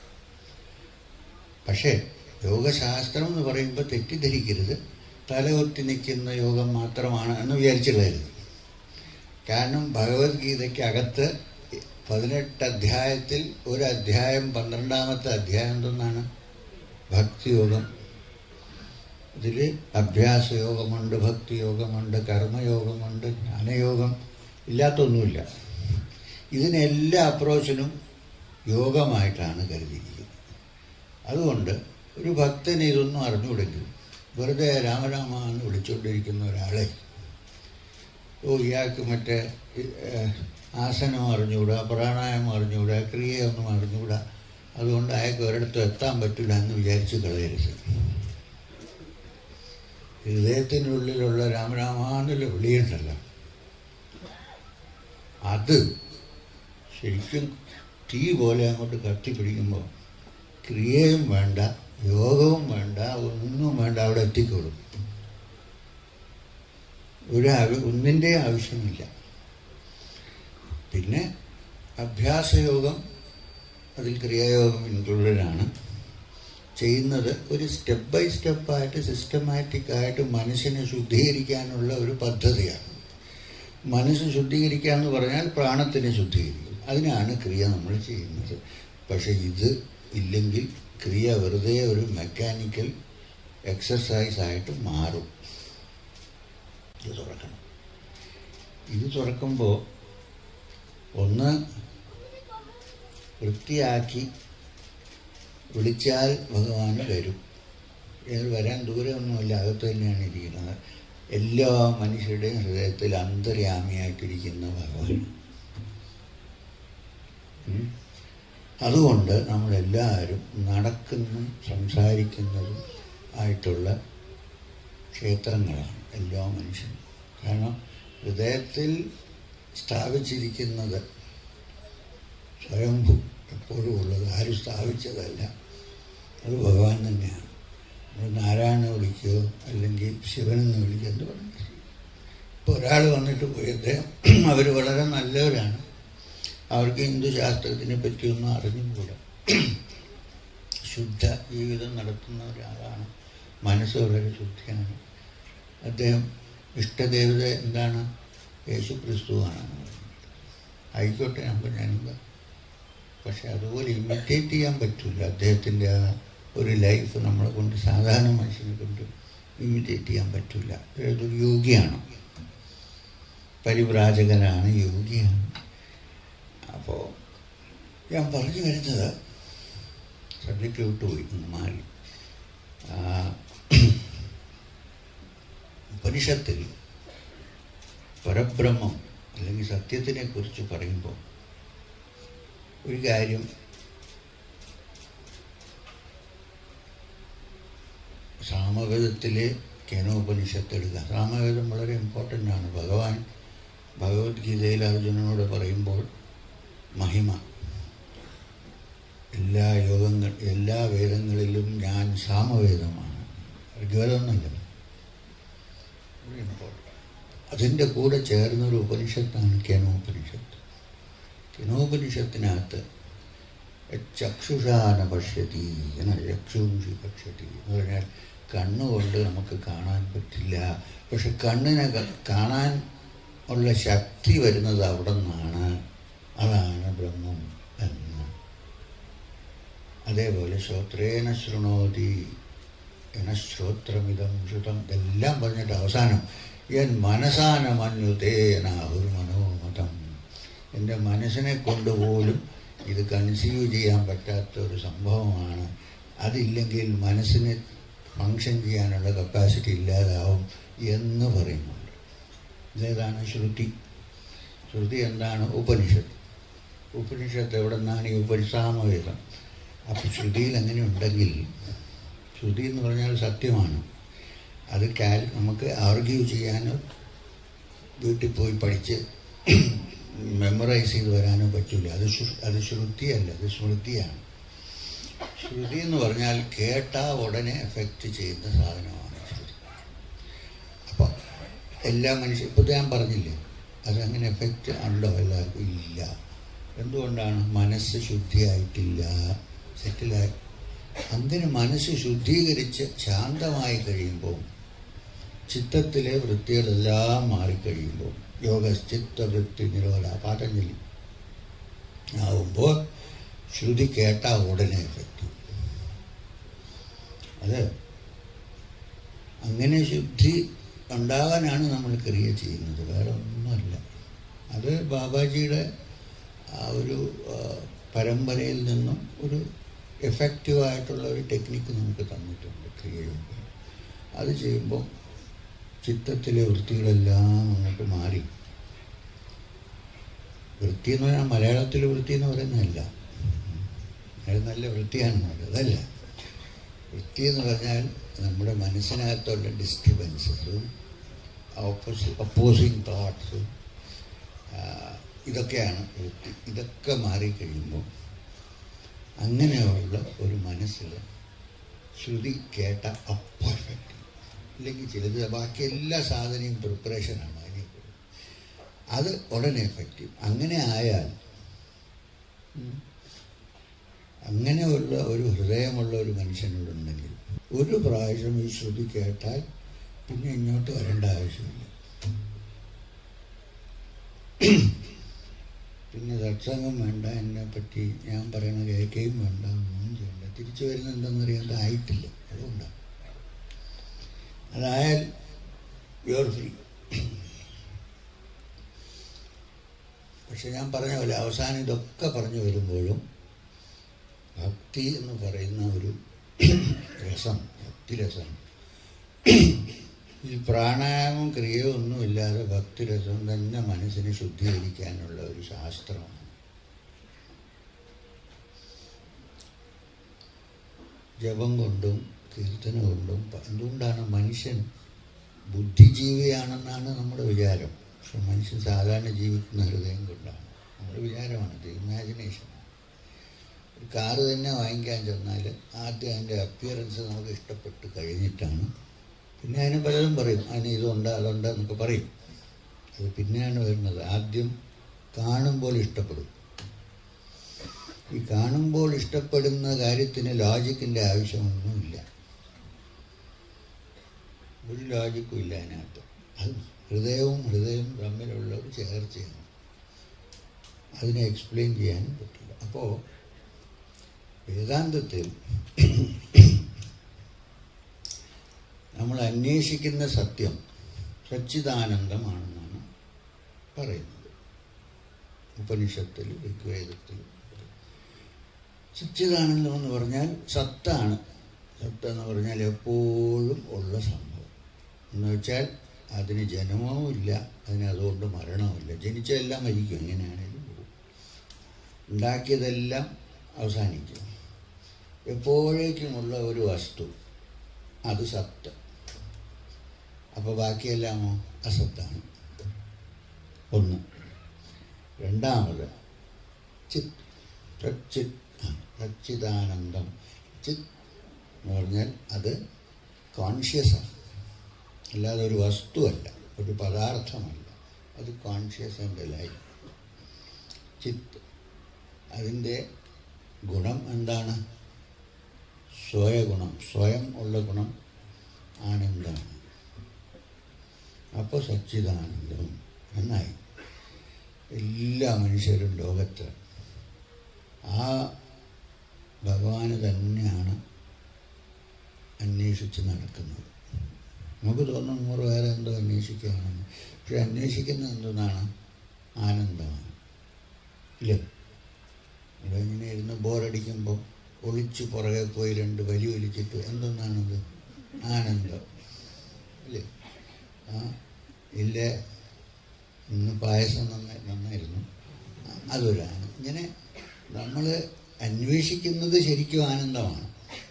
പക്ഷേ യോഗശാസ്ത്രം എന്ന് പറയുമ്പോൾ തെറ്റിദ്ധരിക്കരുത് തലകൊത്തി നിൽക്കുന്ന യോഗം മാത്രമാണ് എന്ന് വിചാരിച്ചു കളയരുത് കാരണം ഭഗവത്ഗീതയ്ക്ക് അകത്ത് പതിനെട്ട് അധ്യായത്തിൽ ഒരു അധ്യായം പന്ത്രണ്ടാമത്തെ അധ്യായം എന്തെന്നാണ് ഭക്തിയോഗം ഇതിൽ അഭ്യാസയോഗമുണ്ട് ഭക്തിയോഗമുണ്ട് കർമ്മയോഗമുണ്ട് ജ്ഞാനയോഗം ഇല്ലാത്തൊന്നുമില്ല ഇതിനെല്ലാ അപ്രോച്ചിനും യോഗമായിട്ടാണ് കരുതിയിരിക്കുന്നത് അതുകൊണ്ട് ഒരു ഭക്തന് ഇതൊന്നും അറിഞ്ഞുകൂടെങ്കിലും വെറുതെ രാമരാമ എന്ന് വിളിച്ചുകൊണ്ടിരിക്കുന്ന ഒരാളെ ഓ ഇയാൾക്ക് മറ്റേ ഏഹ്, ആസനം അറിഞ്ഞുകൂടാ പ്രാണായാമം അറിഞ്ഞുകൂടാ ക്രിയയൊന്നും അറിഞ്ഞുകൂടാ അതുകൊണ്ട് അയാൾക്ക് ഒരിടത്തും എത്താൻ പറ്റില്ല എന്ന് വിചാരിച്ച് കളയരുത് ഹൃദയത്തിനുള്ളിലുള്ള രാമരാമാന്നുള്ള വിളിയുണ്ടല്ലോ അത് ശരിക്കും തീ പോലെ അങ്ങോട്ട് കത്തിപ്പിടിക്കുമ്പോൾ ക്രിയയും വേണ്ട യോഗവും വേണ്ട ഒന്നും വേണ്ട അവിടെ എത്തിക്കോളും ഒരു ആവ- ഒന്നിൻ്റെ ആവശ്യമില്ല പിന്നെ അഭ്യാസയോഗം അതിൽ ക്രിയായോഗം ഇൻക്ലൂഡഡാണ് ചെയ്യുന്നത് ഒരു സ്റ്റെപ്പ് ബൈ സ്റ്റെപ്പായിട്ട് സിസ്റ്റമാറ്റിക് ആയിട്ട് മനസ്സിനെ ശുദ്ധീകരിക്കാനുള്ള ഒരു പദ്ധതിയാണ് മനസ്സ് ശുദ്ധീകരിക്കുക എന്ന് പറഞ്ഞാൽ പ്രാണത്തിനെ ശുദ്ധീകരിക്കും അതിനാണ് ക്രിയ നമ്മൾ ചെയ്യുന്നത് പക്ഷെ ഇത് ഇല്ലെങ്കിൽ ക്രിയ വെറുതെ ഒരു മെക്കാനിക്കൽ എക്സസൈസ് ആയിട്ട് മാറും ഇത് തുറക്കണം ഇത് തുറക്കുമ്പോൾ ഒന്ന് വൃത്തിയാക്കി വിളിച്ചാൽ ഭഗവാൻ വരും ഇത് വരാൻ ദൂരമൊന്നുമില്ല അകത്ത് തന്നെയാണ് ഇരിക്കുന്നത് എല്ലാ മനുഷ്യരുടെയും ഹൃദയത്തിൽ അന്തര്യാമിയായിട്ടിരിക്കുന്ന ഭഗവാൻ ഉം. അതുകൊണ്ട് നമ്മളെല്ലാവരും നടക്കുന്നതും സംസാരിക്കുന്നതും ആയിട്ടുള്ള ക്ഷേത്രങ്ങളാണ് എല്ലാ മനുഷ്യനും കാരണം ഹൃദയത്തിൽ സ്ഥാപിച്ചിരിക്കുന്നത് സ്വയംഭൂ എപ്പോഴും ഉള്ളത് ആരും സ്ഥാപിച്ചതല്ല അത് ഭഗവാൻ തന്നെയാണ് നമ്മൾ നാരായണ വിളിക്കുകയോ അല്ലെങ്കിൽ ശിവനെന്ന് വിളിക്കുകയോ എന്ത് പറഞ്ഞു ഇപ്പോൾ ഒരാൾ വന്നിട്ട് പോയി അദ്ദേഹം അവർ വളരെ നല്ലവരാണ് അവർക്ക് ഹിന്ദു ശാസ്ത്രത്തിനെ പറ്റിയൊന്നും അറിഞ്ഞുകൂടാ ശുദ്ധ ജീവിതം നടത്തുന്ന ഒരാളാണ് മനസ്സ് വളരെ ശുദ്ധിയാണ് അദ്ദേഹം ഇഷ്ടദേവത എന്താണ് യേശു ക്രിസ്തുവാണ് ആയിക്കോട്ടെ നമുക്ക് ഞാനെന്താ പക്ഷെ അതുപോലെ ഇമിറ്റേറ്റ് ചെയ്യാൻ പറ്റില്ല അദ്ദേഹത്തിൻ്റെ ആ ഒരു ലൈഫ് നമ്മളെ കൊണ്ട് സാധാരണ മനുഷ്യനെ കൊണ്ട് ഇമിറ്റേറ്റ് ചെയ്യാൻ പറ്റില്ല ഏതൊരു യോഗിയാണ് പരിവ്രാജകനാണ് യോഗിയാണ് അപ്പോൾ ഞാൻ പറഞ്ഞു വരുന്നത് സബ്ജക്റ്റ് വിട്ടുപോയി ഒന്ന് മാറി ആ, ഉപനിഷത്തിൽ പരബ്രഹ്മം അല്ലെങ്കിൽ സത്യത്തിനെ കുറിച്ച് പറയുമ്പോൾ ഒരു കാര്യം സാമവേദത്തിലെ കേനോപനിഷത്ത് എടുക്കുക സാമവേദം വളരെ ഇമ്പോർട്ടൻ്റ് ആണ് ഭഗവാൻ ഭഗവത്ഗീതയിൽ അർജുനനോട് പറയുമ്പോൾ മഹിമ എല്ലാ യോഗങ്ങൾ എല്ലാ വേദങ്ങളിലും ഞാൻ സാമവേദമാണ് ഋഗ്വേദമൊന്നുമില്ല very important. അതിൻ്റെ കൂടെ ചേർന്നൊരു ഉപനിഷത്താണ് കേനോപനിഷത്ത് കേനോപനിഷത്തിനകത്ത് ചക്ഷുഷാന പശ്യതി എന്ന ചക്ഷുഷി പശ്യതി എന്ന് പറഞ്ഞാൽ കണ്ണുകൊണ്ട് നമുക്ക് കാണാൻ പറ്റില്ല പക്ഷെ കണ്ണിനെ ക- കാണാൻ ഉള്ള ശക്തി വരുന്നത് അവിടെ നിന്നാണ് അതാണ് ബ്രഹ്മം എന്ന് അതേപോലെ ശ്രോത്രേന ശൃണോതി എന ശ്രോത്രമിതം ശ്രുതം ഇതെല്ലാം പറഞ്ഞിട്ട് അവസാനം എൻ മനസാന മഞ്ഞുതേനാഹുർ മനോമതം എൻ്റെ മനസ്സിനെ കൊണ്ടുപോലും ഇത് കൺസീവ് ചെയ്യാൻ പറ്റാത്ത ഒരു സംഭവമാണ് അതില്ലെങ്കിൽ മനസ്സിന് ഫങ്ഷൻ ചെയ്യാനുള്ള കപ്പാസിറ്റി ഇല്ലാതാവും എന്ന് പറയുന്നുണ്ട് ഇതേതാണ് ശ്രുതി ശ്രുതി എന്താണ് ഉപനിഷത്ത് ഉപനിഷത്ത് എവിടെ നിന്നാണ് ഈ ഉപരിസാമവേദം അപ്പം ശ്രുതിയിൽ അങ്ങനെ ഉണ്ടെങ്കിൽ ശ്രുതി എന്ന് പറഞ്ഞാൽ സത്യമാണ് അത് കാൽ നമുക്ക് ആർഗ്യൂ ചെയ്യാനോ വീട്ടിൽ പോയി പഠിച്ച് മെമ്മറൈസ് ചെയ്ത് വരാനോ പറ്റില്ല അത് ശ്രു- അത് ശ്രുതിയല്ല അത് സ്മൃതിയാണ് ശ്രുതി എന്ന് പറഞ്ഞാൽ കേട്ടാ ഉടനെ എഫക്റ്റ് ചെയ്യുന്ന സാധനമാണ് ശ്രുതി അപ്പോൾ എല്ലാ മനുഷ്യ ഇപ്പോൾ ഞാൻ പറഞ്ഞില്ലേ അതങ്ങനെ എഫക്റ്റ് ഉണ്ടോ എല്ലാവർക്കും ഇല്ല എന്തുകൊണ്ടാണ് മനസ്സ് ശുദ്ധിയായിട്ടില്ല സെറ്റിലായി അങ്ങനെ മനസ്സ് ശുദ്ധീകരിച്ച് ശാന്തമായി കഴിയുമ്പോൾ ചിത്തത്തിലെ വൃത്തികളെല്ലാം മാറിക്കഴിയുമ്പോൾ യോഗ ചിത്തവൃത്തി നിരോധ പാതഞ്ജലി ആവുമ്പോൾ ശ്രുതി കേട്ടാൽ ഉടനെ എഫക്റ്റ് അത് അങ്ങനെ ശുദ്ധി ഉണ്ടാകാനാണ് നമ്മൾ ക്രിയ ചെയ്യുന്നത് വേറെ ഒന്നുമല്ല അത് ബാബാജിയുടെ ആ ഒരു ആ, പരമ്പരയിൽ നിന്നും ഒരു എഫക്റ്റീവായിട്ടുള്ള ഒരു ടെക്നിക്ക് നമുക്ക് തന്നിട്ടുണ്ട് ക്രിയയുണ്ട് അത് ചെയ്യുമ്പോൾ ചിത്തത്തിലെ വൃത്തികളെല്ലാം അങ്ങോട്ട് മാറി വൃത്തി എന്ന് പറഞ്ഞാൽ മലയാളത്തിൽ വൃത്തി എന്ന് പറയുന്നതല്ല അത് നല്ല വൃത്തിയാണ് അതല്ല വൃത്തി എന്ന് പറഞ്ഞാൽ നമ്മുടെ മനസ്സിനകത്തുള്ള ഡിസ്റ്റർബൻസസും ഓപ്പോസി ഒപ്പോസിങ് തോട്ട്സും ഇതൊക്കെയാണ് വൃത്തി ഇതൊക്കെ മാറിക്കഴിയുമ്പോൾ അങ്ങനെയുള്ള ഒരു മനസ്സിൽ ശ്രുതി കേട്ട അപ്പോൾ എഫക്റ്റ് ഇല്ലെങ്കിൽ ചിലത് ബാക്കി എല്ലാ സാധനയും പ്രിപ്പറേഷനാണ് അതിനെ അത് ഉടനെ എഫക്റ്റീവ് അങ്ങനെ ആയാൽ ഉം, അങ്ങനെയുള്ള ഒരു ഹൃദയമുള്ള ഒരു മനുഷ്യനോടുണ്ടെങ്കിൽ ഒരു പ്രാവശ്യം ഈ ശ്രുതി കേട്ടാൽ പിന്നെ ഇങ്ങോട്ട് വരേണ്ട ആവശ്യമില്ല പിന്നെ സത്സംഗം വേണ്ട എന്നെ പറ്റി ഞാൻ പറയണ കേൾക്കുകയും വേണ്ട ഒന്നും ചെയ്യണ്ട തിരിച്ചു വരുന്ന എന്താണെന്നറിയാൻ ആയിട്ടില്ല അതുകൊണ്ടാണ് അതായാൽ യുവർ ഫ്രീ പക്ഷെ ഞാൻ പറഞ്ഞ പോലെ അവസാനം ഇതൊക്കെ പറഞ്ഞു വരുമ്പോഴും ഭക്തി എന്ന് പറയുന്ന ഒരു രസം ഭക്തിരസം ഈ പ്രാണായാമം ക്രിയയോ ഒന്നുമില്ലാതെ ഭക്തിരസം തന്നെ മനസ്സിനെ ശുദ്ധീകരിക്കാനുള്ള ഒരു ശാസ്ത്രമാണ് ജപം കൊണ്ടും കീർത്തന കൊണ്ടും പ- എന്തുകൊണ്ടാണ് മനുഷ്യൻ ബുദ്ധിജീവിയാണെന്നാണ് നമ്മുടെ വിചാരം പക്ഷെ മനുഷ്യൻ സാധാരണ ജീവിക്കുന്ന ഹൃദയം കൊണ്ടാണ് നമ്മുടെ വിചാരമാണത് ഇമാജിനേഷൻ ഒരു കാറ് തന്നെ വാങ്ങിക്കാൻ ചെന്നാൽ ആദ്യം അതിൻ്റെ അപ്പിയറൻസ് നമുക്ക് ഇഷ്ടപ്പെട്ട് കഴിഞ്ഞിട്ടാണ് പിന്നെ അതിന് പലതും പറയും അതിന് ഇതുണ്ട് അതുണ്ട് എന്നൊക്കെ പറയും അത് പിന്നെയാണ് വരുന്നത് ആദ്യം കാണുമ്പോൾ ഇഷ്ടപ്പെടും ഈ കാണുമ്പോൾ ഇഷ്ടപ്പെടുന്ന കാര്യത്തിന് ലോജിക്കിൻ്റെ ആവശ്യമൊന്നുമില്ല ഒരു ലോജിക്കും ഇല്ല അതിനകത്ത് അത് ഹൃദയവും ഹൃദയവും തമ്മിലുള്ള ഒരു ചേർച്ചയാണ് അതിനെ എക്സ്പ്ലെയിൻ ചെയ്യാനും പറ്റില്ല അപ്പോൾ വേദാന്തത്തിൽ നമ്മൾ അന്വേഷിക്കുന്ന സത്യം സച്ചിദാനന്ദമാണെന്നാണ് പറയുന്നത് ഉപനിഷത്തിൽ ഋഗ്വേദത്തിൽ സച്ചിദാനന്ദം എന്ന് പറഞ്ഞാൽ സത്താണ് സത്ത് എന്ന് പറഞ്ഞാൽ എപ്പോഴും ഉള്ള സംഭവം എന്ന് വെച്ചാൽ അതിന് ജനനവും ഇല്ല അതിന് അതുകൊണ്ട് മരണവുമില്ല ജനിച്ചതെല്ലാം മരിക്കും എങ്ങനെയാണേലും പോകും ഉണ്ടാക്കിയതെല്ലാം അവസാനിക്കും എപ്പോഴേക്കുമുള്ള ഒരു വസ്തു അത് സത്ത് അപ്പോൾ ബാക്കിയെല്ലാമോ അസത്താണ് ഒന്ന് രണ്ടാമത് ചിത് പ്രച്ചിത് സച്ചിദാനന്ദം ചിത് എന്ന് പറഞ്ഞാൽ അത് കോൺഷ്യസാണ് അല്ലാതെ ഒരു വസ്തുവല്ല ഒരു പദാർത്ഥമല്ല അത് കോൺഷ്യസ് ആൻഡ് ലൈഫ് ചിത്ത് അതിൻ്റെ ഗുണം എന്താണ് സ്വയഗുണം സ്വയം ഉള്ള ഗുണം ആനന്ദമാണ് അപ്പോൾ സച്ചിദാനന്ദം എന്നായി എല്ലാ മനുഷ്യരും ലോകത്ത് ആ ഭഗവാന് തന്നെയാണ് അന്വേഷിച്ച് നടക്കുന്നത് നമുക്ക് തോന്നും നൂറ് വേറെ എന്തോ അന്വേഷിക്കുകയാണെന്ന് പക്ഷെ അന്വേഷിക്കുന്നത് എന്തെന്നാണ് ആനന്ദമാണ് ഇല്ലേ ഇവിടെ ഇങ്ങനെ ഇരുന്ന് ബോറടിക്കുമ്പോൾ ഒളിച്ച് പുറകെ പോയി രണ്ട് വലി ഒലിച്ചിട്ട് എന്തെന്നാണത് ആനന്ദം ഇല്ലേ ആ ഇല്ല ഇന്ന് പായസം നന്നായി നന്നായിരുന്നു അതൊരു ആനന്ദം ഇങ്ങനെ നമ്മൾ അന്വേഷിക്കുന്നത് ശരിക്കും ആനന്ദമാണ്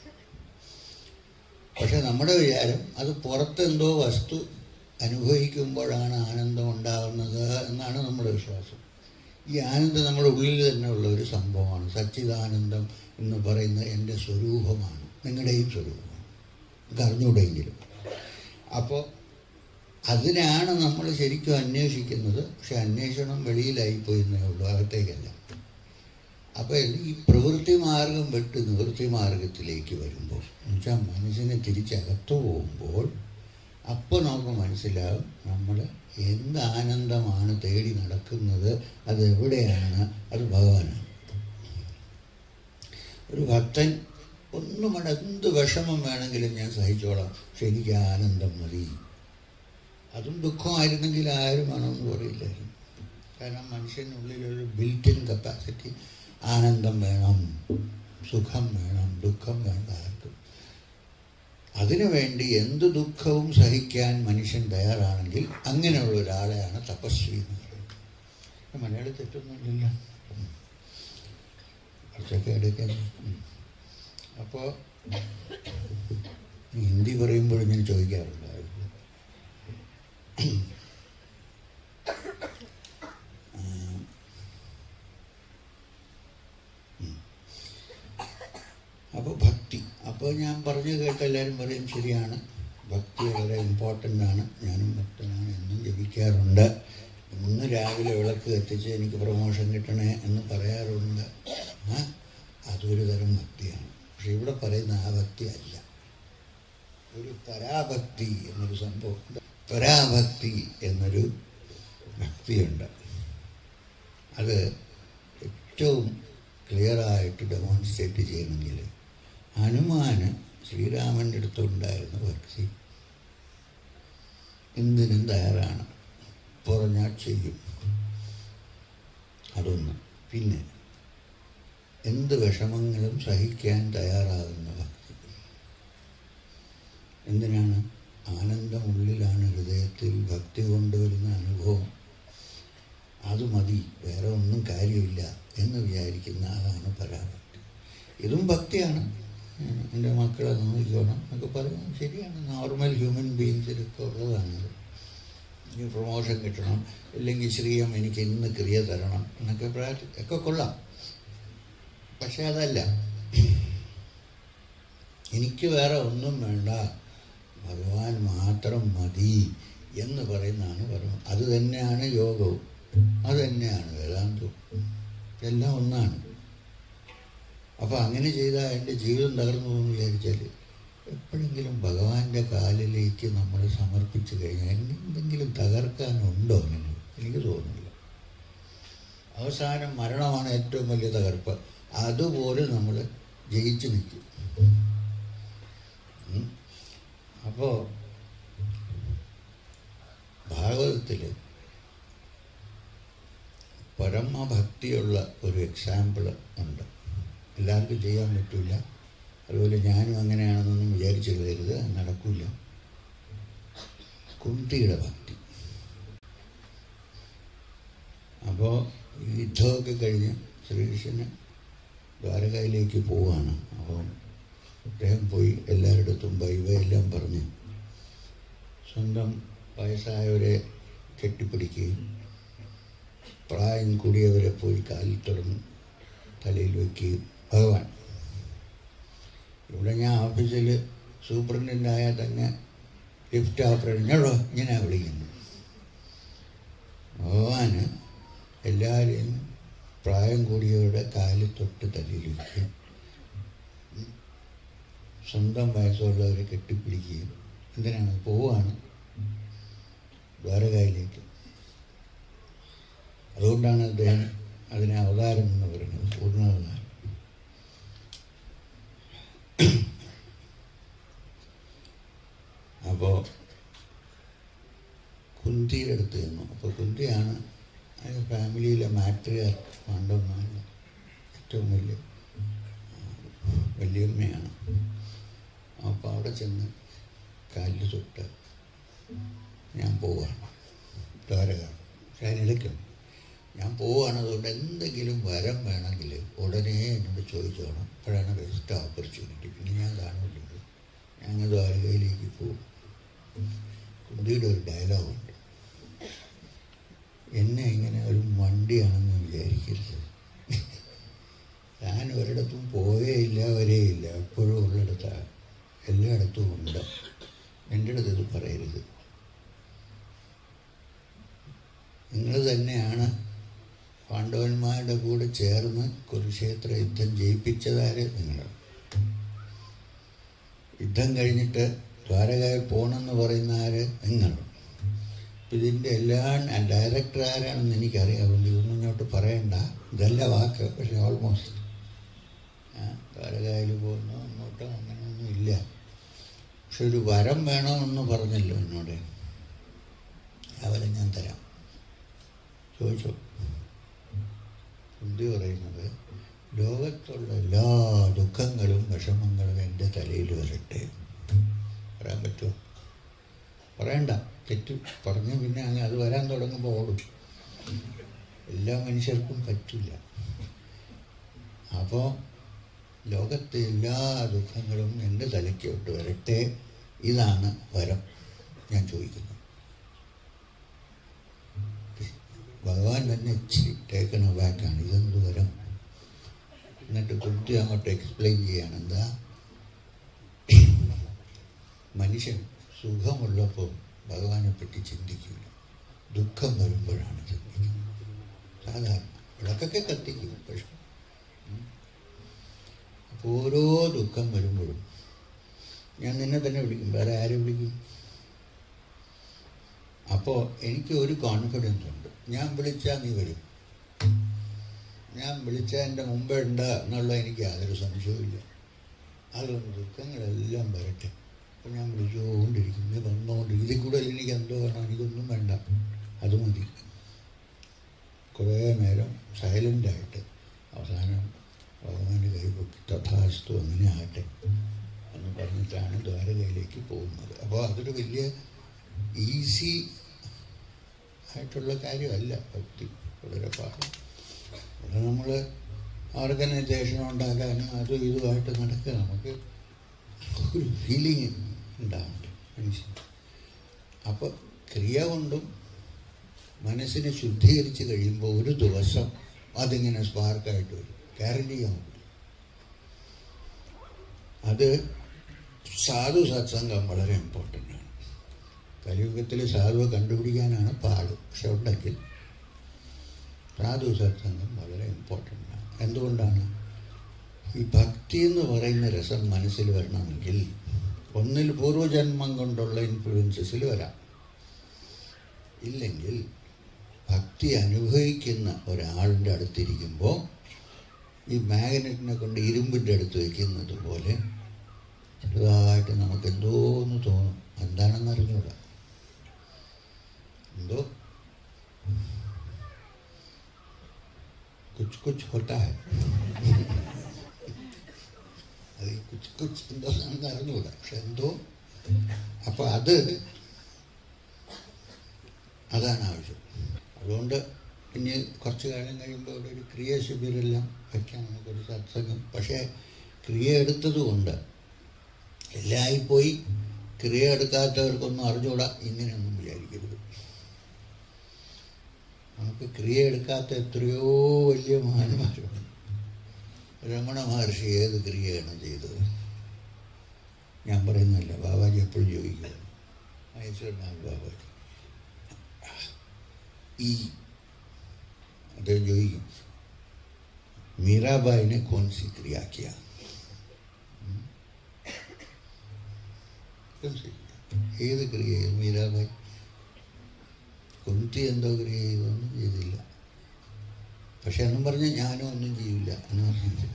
പക്ഷെ നമ്മുടെ വിചാരം അത് പുറത്തെന്തോ വസ്തു അനുഭവിക്കുമ്പോഴാണ് ആനന്ദം ഉണ്ടാകുന്നത് എന്നാണ് നമ്മുടെ വിശ്വാസം ഈ ആനന്ദം നമ്മുടെ ഉള്ളിൽ തന്നെ ഉള്ള ഒരു സംഭവമാണ് സച്ചിദാനന്ദം എന്ന് പറയുന്ന എൻ്റെ സ്വരൂപമാണ് നിങ്ങളുടെയും സ്വരൂപമാണ് നിങ്ങൾക്ക് അറിഞ്ഞുകൂടെങ്കിലും അപ്പോൾ അതിനാണ് നമ്മൾ ശരിക്കും അന്വേഷിക്കുന്നത് പക്ഷെ അന്വേഷണം വെളിയിലായിപ്പോയി എന്നേ ഉള്ളൂ അകത്തേക്കല്ല അപ്പോൾ ഈ പ്രവൃത്തി മാർഗം വിട്ട് നിവൃത്തി മാർഗത്തിലേക്ക് വരുമ്പോൾ എന്നുവെച്ചാൽ മനസ്സിനെ തിരിച്ചകത്തു പോകുമ്പോൾ അപ്പോൾ നമുക്ക് മനസ്സിലാവും നമ്മൾ എന്ത് ആനന്ദമാണ് തേടി നടക്കുന്നത് അത് എവിടെയാണ് അത് ഭഗവാനാണ് ഒരു ഭക്തൻ ഒന്നും വേണ്ട എന്ത് വിഷമം വേണമെങ്കിലും ഞാൻ സഹിച്ചോളാം പക്ഷെ എനിക്ക് ആനന്ദം മതി അതും ദുഃഖമായിരുന്നെങ്കിൽ ആരും വേണമെന്ന് പറയില്ലായിരുന്നു കാരണം മനുഷ്യനുള്ളിലൊരു ബിൽറ്റിൻ കപ്പാസിറ്റി ആനന്ദം വേണം സുഖം വേണം ദുഃഖം വേണ്ട ആർക്കും അതിനുവേണ്ടി എന്ത് ദുഃഖവും സഹിക്കാൻ മനുഷ്യൻ തയ്യാറാണെങ്കിൽ അങ്ങനെയുള്ള ഒരാളെയാണ് തപസ്വി എന്ന് പറയുന്നത് മലയാളി തെറ്റൊന്നുമില്ലല്ലോ ഉം. കുറച്ചൊക്കെ എടുക്കുന്നു അപ്പോൾ ഹിന്ദി പറയുമ്പോൾ ഞാൻ ചോദിക്കാറുണ്ടായിരുന്നു അപ്പോൾ ഭക്തി അപ്പോൾ ഞാൻ പറഞ്ഞു കേട്ട എല്ലാവരും പറയും ശരിയാണ് ഭക്തി വളരെ ഇമ്പോർട്ടൻ്റ് ആണ് ഞാനും ഭക്തനാണ് എന്നും ജപിക്കാറുണ്ട് ഇന്ന് രാവിലെ വിളക്ക് കത്തിച്ച് എനിക്ക് പ്രമോഷൻ കിട്ടണേ എന്ന് പറയാറുണ്ട് ആ അതൊരു തരം ഭക്തിയാണ് പക്ഷെ ഇവിടെ പറയുന്ന ആ ഭക്തി അല്ല ഒരു പരാഭക്തി എന്നൊരു സംഭവം ഉണ്ട്. പരാഭക്തി എന്നൊരു ഭക്തിയുണ്ട് അത് ഏറ്റവും ക്ലിയറായിട്ട് ഡെമോൺസ്ട്രേറ്റ് ചെയ്യണമെങ്കിൽ ഹനുമാന് ശ്രീരാമൻ്റെ അടുത്തുണ്ടായിരുന്ന ഭക്തി എന്തിനും തയ്യാറാണ് പറഞ്ഞാൽ ചെയ്യും അതൊന്ന് പിന്നെ എന്ത് വിഷമങ്ങളും സഹിക്കാൻ തയ്യാറാകുന്ന ഭക്തി എന്തിനാണ് ആനന്ദമുള്ളിലാണ് ഹൃദയത്തിൽ ഭക്തി കൊണ്ടുവരുന്ന അനുഭവം അത് മതി വേറെ ഒന്നും കാര്യമില്ല എന്ന് വിചാരിക്കുന്ന ആളാണ് പരാഭക്തി ഇതും ഭക്തിയാണ് ഉം, എൻ്റെ മക്കളെ നോക്കിക്കോണം എന്നൊക്കെ പറയുന്നത് ശരിയാണ് നോർമൽ ഹ്യൂമൻ ബീങ്സിലൊക്കെ ഉള്ളതാണത് എനിക്ക് പ്രൊമോഷൻ കിട്ടണം ഇല്ലെങ്കിൽ ശ്രീയം എനിക്ക് ഇന്ന് ക്രിയ തരണം എന്നൊക്കെ പ്രാർത്ഥി ഒക്കെ കൊള്ളാം പക്ഷെ അതല്ല എനിക്ക് വേറെ ഒന്നും വേണ്ട ഭഗവാൻ മാത്രം മതി എന്ന് പറയുന്നതാണ് പരമ അത് തന്നെയാണ് യോഗവും അത് തന്നെയാണ് വേദാന്തവും എല്ലാം ഒന്നാണ് അപ്പോൾ അങ്ങനെ ചെയ്താൽ എൻ്റെ ജീവിതം തകർന്നു പോകുമെന്ന് വിചാരിച്ചാൽ എപ്പോഴെങ്കിലും ഭഗവാന്റെ കാലിലേക്ക് നമ്മൾ സമർപ്പിച്ചു കഴിഞ്ഞാൽ എന്തെങ്കിലും തകർക്കാനുണ്ടോ അങ്ങനെ എനിക്ക് തോന്നുന്നില്ല അവസാനം മരണമാണ് ഏറ്റവും വലിയ തകർപ്പ് അതുപോലെ നമ്മൾ ജയിച്ചു നിൽക്കും ഉം. അപ്പോ ഭാഗവതത്തിൽ പരമഭക്തിയുള്ള ഒരു എക്സാമ്പിൾ ഉണ്ട് എല്ലാവർക്കും ചെയ്യാൻ പറ്റില്ല അതുപോലെ ഞാനും അങ്ങനെയാണെന്നൊന്നും വിചാരിച്ചു കരുതരുത് അത് നടക്കില്ല കുന്തിയുടെ ഭക്തി അപ്പോൾ യുദ്ധമൊക്കെ കഴിഞ്ഞ് ശ്രീകൃഷ്ണന് ദ്വാരകയിലേക്ക് പോവാണ് അപ്പോൾ അദ്ദേഹം പോയി എല്ലാവരുടെടുത്തും ബൈബയെല്ലാം പറഞ്ഞ് സ്വന്തം വയസ്സായവരെ കെട്ടിപ്പിടിക്കുകയും പ്രായം കൂടിയവരെ പോയി കാലിൽ തുറന്ന് തലയിൽ വയ്ക്കുകയും ഭഗവാൻ ഇവിടെ ഞാൻ ഓഫീസിൽ സൂപ്രണ്ടൻ്റ് ആയാൽ തന്നെ ലിഫ്റ്റ് ഓപ്പറേറ്റർ ഞങ്ങളോ ഇങ്ങനെ വിളിക്കുന്നു ഭഗവാന് എല്ലാവരെയും പ്രായം കൂടിയവരുടെ കാലിൽ തൊട്ട് തലയിൽ വയ്ക്കുകയും ഉം. സ്വന്തം വയസ്സുള്ളവരെ കെട്ടിപ്പിടിക്കുകയും എന്തിനാണ് പോവാണ് ദ്വാരകയിലേക്ക് അതുകൊണ്ടാണ് അദ്ദേഹം അതിനെ അവതാരം എന്ന് പറയുന്നത് പൂർണ്ണാവതാരം അപ്പോൾ കുന്തിയുടെ അടുത്ത് ചെന്നു അപ്പോൾ കുന്തിയാണ് ഫാമിലിയിലെ മാട്രിയർ പാണ്ഡവന്മാരിൽ ഏറ്റവും വലിയ വല്യമ്മയാണ് അപ്പോൾ അവിടെ ചെന്ന് കാലിൽ തൊട്ട് ഞാൻ പോവാണ് ദ്വാരക അതിനിടയ്ക്കും ഞാൻ പോവുകയാണ് അതുകൊണ്ട് എന്തെങ്കിലും വരം വേണമെങ്കിൽ ഉടനെ എന്നോട് ചോദിച്ചോണം അപ്പോഴാണ് ബെസ്റ്റ് ഓപ്പർച്യൂണിറ്റി പിന്നെ ഞാൻ കാണുമല്ലോ ഞാൻ ദ്വാരകയിലേക്ക് പോകും കുന്തിയുടെ ഒരു ഡയലോഗുണ്ട് എന്നെ ഇങ്ങനെ ഒരു വണ്ടിയാണെന്ന് വിചാരിക്കരുത് ഞാൻ ഒരിടത്തും പോയേയില്ല വരെയില്ല എപ്പോഴും ഉള്ളിടത്താണ് എല്ലായിടത്തും ഉണ്ട് എൻ്റെ അടുത്ത് ഇത് പറയരുത് നിങ്ങൾ തന്നെയാണ് പാണ്ഡവന്മാരുടെ കൂടെ ചേർന്ന് കുരുക്ഷേത്ര യുദ്ധം ജയിപ്പിച്ചതാര് നിങ്ങൾ യുദ്ധം കഴിഞ്ഞിട്ട് ദ്വാരകയിൽ പോകണമെന്ന് പറയുന്ന ആര് നിങ്ങൾ ഇതിൻ്റെ എല്ലാം ഡയറക്ടർ ആരാണെന്ന് എനിക്കറിയാം അതുകൊണ്ട് ഇതൊന്നും ഇങ്ങോട്ട് പറയണ്ട ഇതല്ല വാക്ക് പക്ഷെ ഓൾമോസ്റ്റ് ദ്വാരകയിൽ പോകുന്നു അങ്ങോട്ടോ അങ്ങനെയൊന്നും ഇല്ല പക്ഷെ ഒരു വരം വേണമെന്ന് പറഞ്ഞല്ലോ എന്നോട് അവരെ ഞാൻ തരാം ചോദിച്ചോ കുന്തി പറയുന്നത് ലോകത്തുള്ള എല്ലാ ദുഃഖങ്ങളും വിഷമങ്ങളും എൻ്റെ തലയിൽ വരട്ടെ പറയാൻ പറ്റുമോ പറയണ്ട തെറ്റ് പറഞ്ഞ് പിന്നെ അങ്ങ് അത് വരാൻ തുടങ്ങുമ്പോൾ ഓടും എല്ലാ മനുഷ്യർക്കും പറ്റില്ല അപ്പോൾ ലോകത്തെ എല്ലാ ദുഃഖങ്ങളും എൻ്റെ തലയ്ക്കോട്ട് വരട്ടെ ഇതാണ് വരം ഞാൻ ചോദിക്കുന്നത് ഭഗവാൻ തന്നെ ഇച്ചിരി ടേക്കൺ ബാക്കാണ് ഇതെന്ത് വരം എന്നിട്ട് കുട്ടി അങ്ങോട്ട് എക്സ്പ്ലെയിൻ ചെയ്യാണ് എന്താ മനുഷ്യൻ സുഖമുള്ളപ്പോൾ ഭഗവാനെ പറ്റി ചിന്തിക്കില്ല ദുഃഖം വരുമ്പോഴാണ് ചിന്തിക്കുന്നത് സാധാരണ വിളക്കൊക്കെ കത്തിക്കും പക്ഷെ അപ്പോൾ ഓരോ ദുഃഖം വരുമ്പോഴും ഞാൻ നിന്നെ തന്നെ വിളിക്കും വേറെ ആരെ വിളിക്കും അപ്പോൾ എനിക്ക് ഒരു കോൺഫിഡൻസ് ഉണ്ട് ഞാൻ വിളിച്ചാൽ നീ വരും ഞാൻ വിളിച്ചാൽ എൻ്റെ മുമ്പേ ഉണ്ട് എന്നുള്ള എനിക്ക് യാതൊരു സംശയവുമില്ല അതുകൊണ്ട് ദുഃഖങ്ങളെല്ലാം വരട്ടെ അപ്പോൾ ഞാൻ വിളിച്ചുകൊണ്ടിരിക്കും നീ വന്നുകൊണ്ടിരിക്കും ഇതിൽ കൂടുതൽ എനിക്ക് എന്തോ വേണം എനിക്കൊന്നും വേണ്ട അത് മതി കുറേ നേരം സൈലൻ്റായിട്ട് അവസാനം ഭഗവാന്റെ കൈപൊക്കി തഥാസ്തു അങ്ങനെ ആകട്ടെ എന്ന് പറഞ്ഞിട്ടാണ് ദ്വാരകയിലേക്ക് പോകുന്നത് അപ്പോൾ അതൊരു വലിയ ഈസി ആയിട്ടുള്ള കാര്യമല്ല ഭക്തി വളരെ പാടും ഇവിടെ നമ്മൾ ഓർഗനൈസേഷൻ ഉണ്ടാക്കാനും അതും ഇതുമായിട്ട് നടക്കുക നമുക്ക് ഒരു ഫീലിംഗ് ഉണ്ടാവുന്നുണ്ട് മനുഷ്യൻ അപ്പോൾ ക്രിയ കൊണ്ടും മനസ്സിനെ ശുദ്ധീകരിച്ച് കഴിയുമ്പോൾ ഒരു ദിവസം അതിങ്ങനെ സ്പാർക്കായിട്ട് വരും ഗ്യാരണ്ടി ചെയ്യാൻ പറ്റില്ല അത് സാധു സത്സംഗം വളരെ ഇമ്പോർട്ടൻ്റ് ആണ് കലിയുഗത്തിൽ സാധുവെ കണ്ടുപിടിക്കാനാണ് പാട് പക്ഷെ ഉണ്ടെങ്കിൽ സാധു സത്സംഗം വളരെ ഇമ്പോർട്ടൻ്റ് ആണ് എന്തുകൊണ്ടാണ് ഈ ഭക്തി എന്ന് പറയുന്ന രസം മനസ്സിൽ വരണമെങ്കിൽ ഒന്നിൽ പൂർവ്വജന്മം കൊണ്ടുള്ള ഇൻഫ്ലുവൻസസിൽ വരാം ഇല്ലെങ്കിൽ ഭക്തി അനുഭവിക്കുന്ന ഒരാളിൻ്റെ അടുത്തിരിക്കുമ്പോൾ ഈ മാഗ്നറ്റിനെ കൊണ്ട് ഇരുമ്പിൻ്റെ അടുത്ത് വയ്ക്കുന്നത് പോലെ ചെറുതായിട്ട് നമുക്ക് എന്തോന്ന് തോന്നും എന്താണെന്ന് അറിഞ്ഞൂടാ എന്തോ കുച്ച് കുച്ച് ഹോട്ടാ അത് ഈ കുച്ച് കുച്ച് എന്തോന്ന് അറിഞ്ഞൂടാ പക്ഷെ എന്തോ അപ്പോൾ അത് അതാണ് ആവശ്യം അതുകൊണ്ട് ഇനി കുറച്ച് കാലം കഴിയുമ്പോൾ ഇവിടെ ഒരു ക്രിയ ശിബിരെല്ലാം വയ്ക്കാം നമുക്കൊരു സത്സംഗം പക്ഷേ ക്രിയ എടുത്തതുകൊണ്ട് എല്ലായിപ്പോയി ക്രിയ എടുക്കാത്തവർക്കൊന്നും അറിഞ്ഞുകൂടാ ഇങ്ങനെയൊന്നും വിചാരിക്കരുത് നമുക്ക് ക്രിയ എടുക്കാത്ത എത്രയോ വലിയ മഹാന്മാരുണ്ട് രമണ മഹർഷി ഏത് ക്രിയയാണ് ചെയ്തത് ഞാൻ പറയുന്നില്ല ബാബാജി എപ്പോഴും ചോദിക്കുക മഹേശ്വരനാഥ് ബാബാജി ഈ അദ്ദേഹം ചോദിക്കും മീരാബായിനെ കോൺ സി ക്രിയ കിയ ഏത് ക്രിയ ചെയ്തു മീരാബായി കുന്തി എന്തോ ക്രിയ ചെയ്തൊന്നും ചെയ്തില്ല പക്ഷെ എന്നും പറഞ്ഞ് ഞാനും ഒന്നും ചെയ്യില്ല എന്ന് പറഞ്ഞു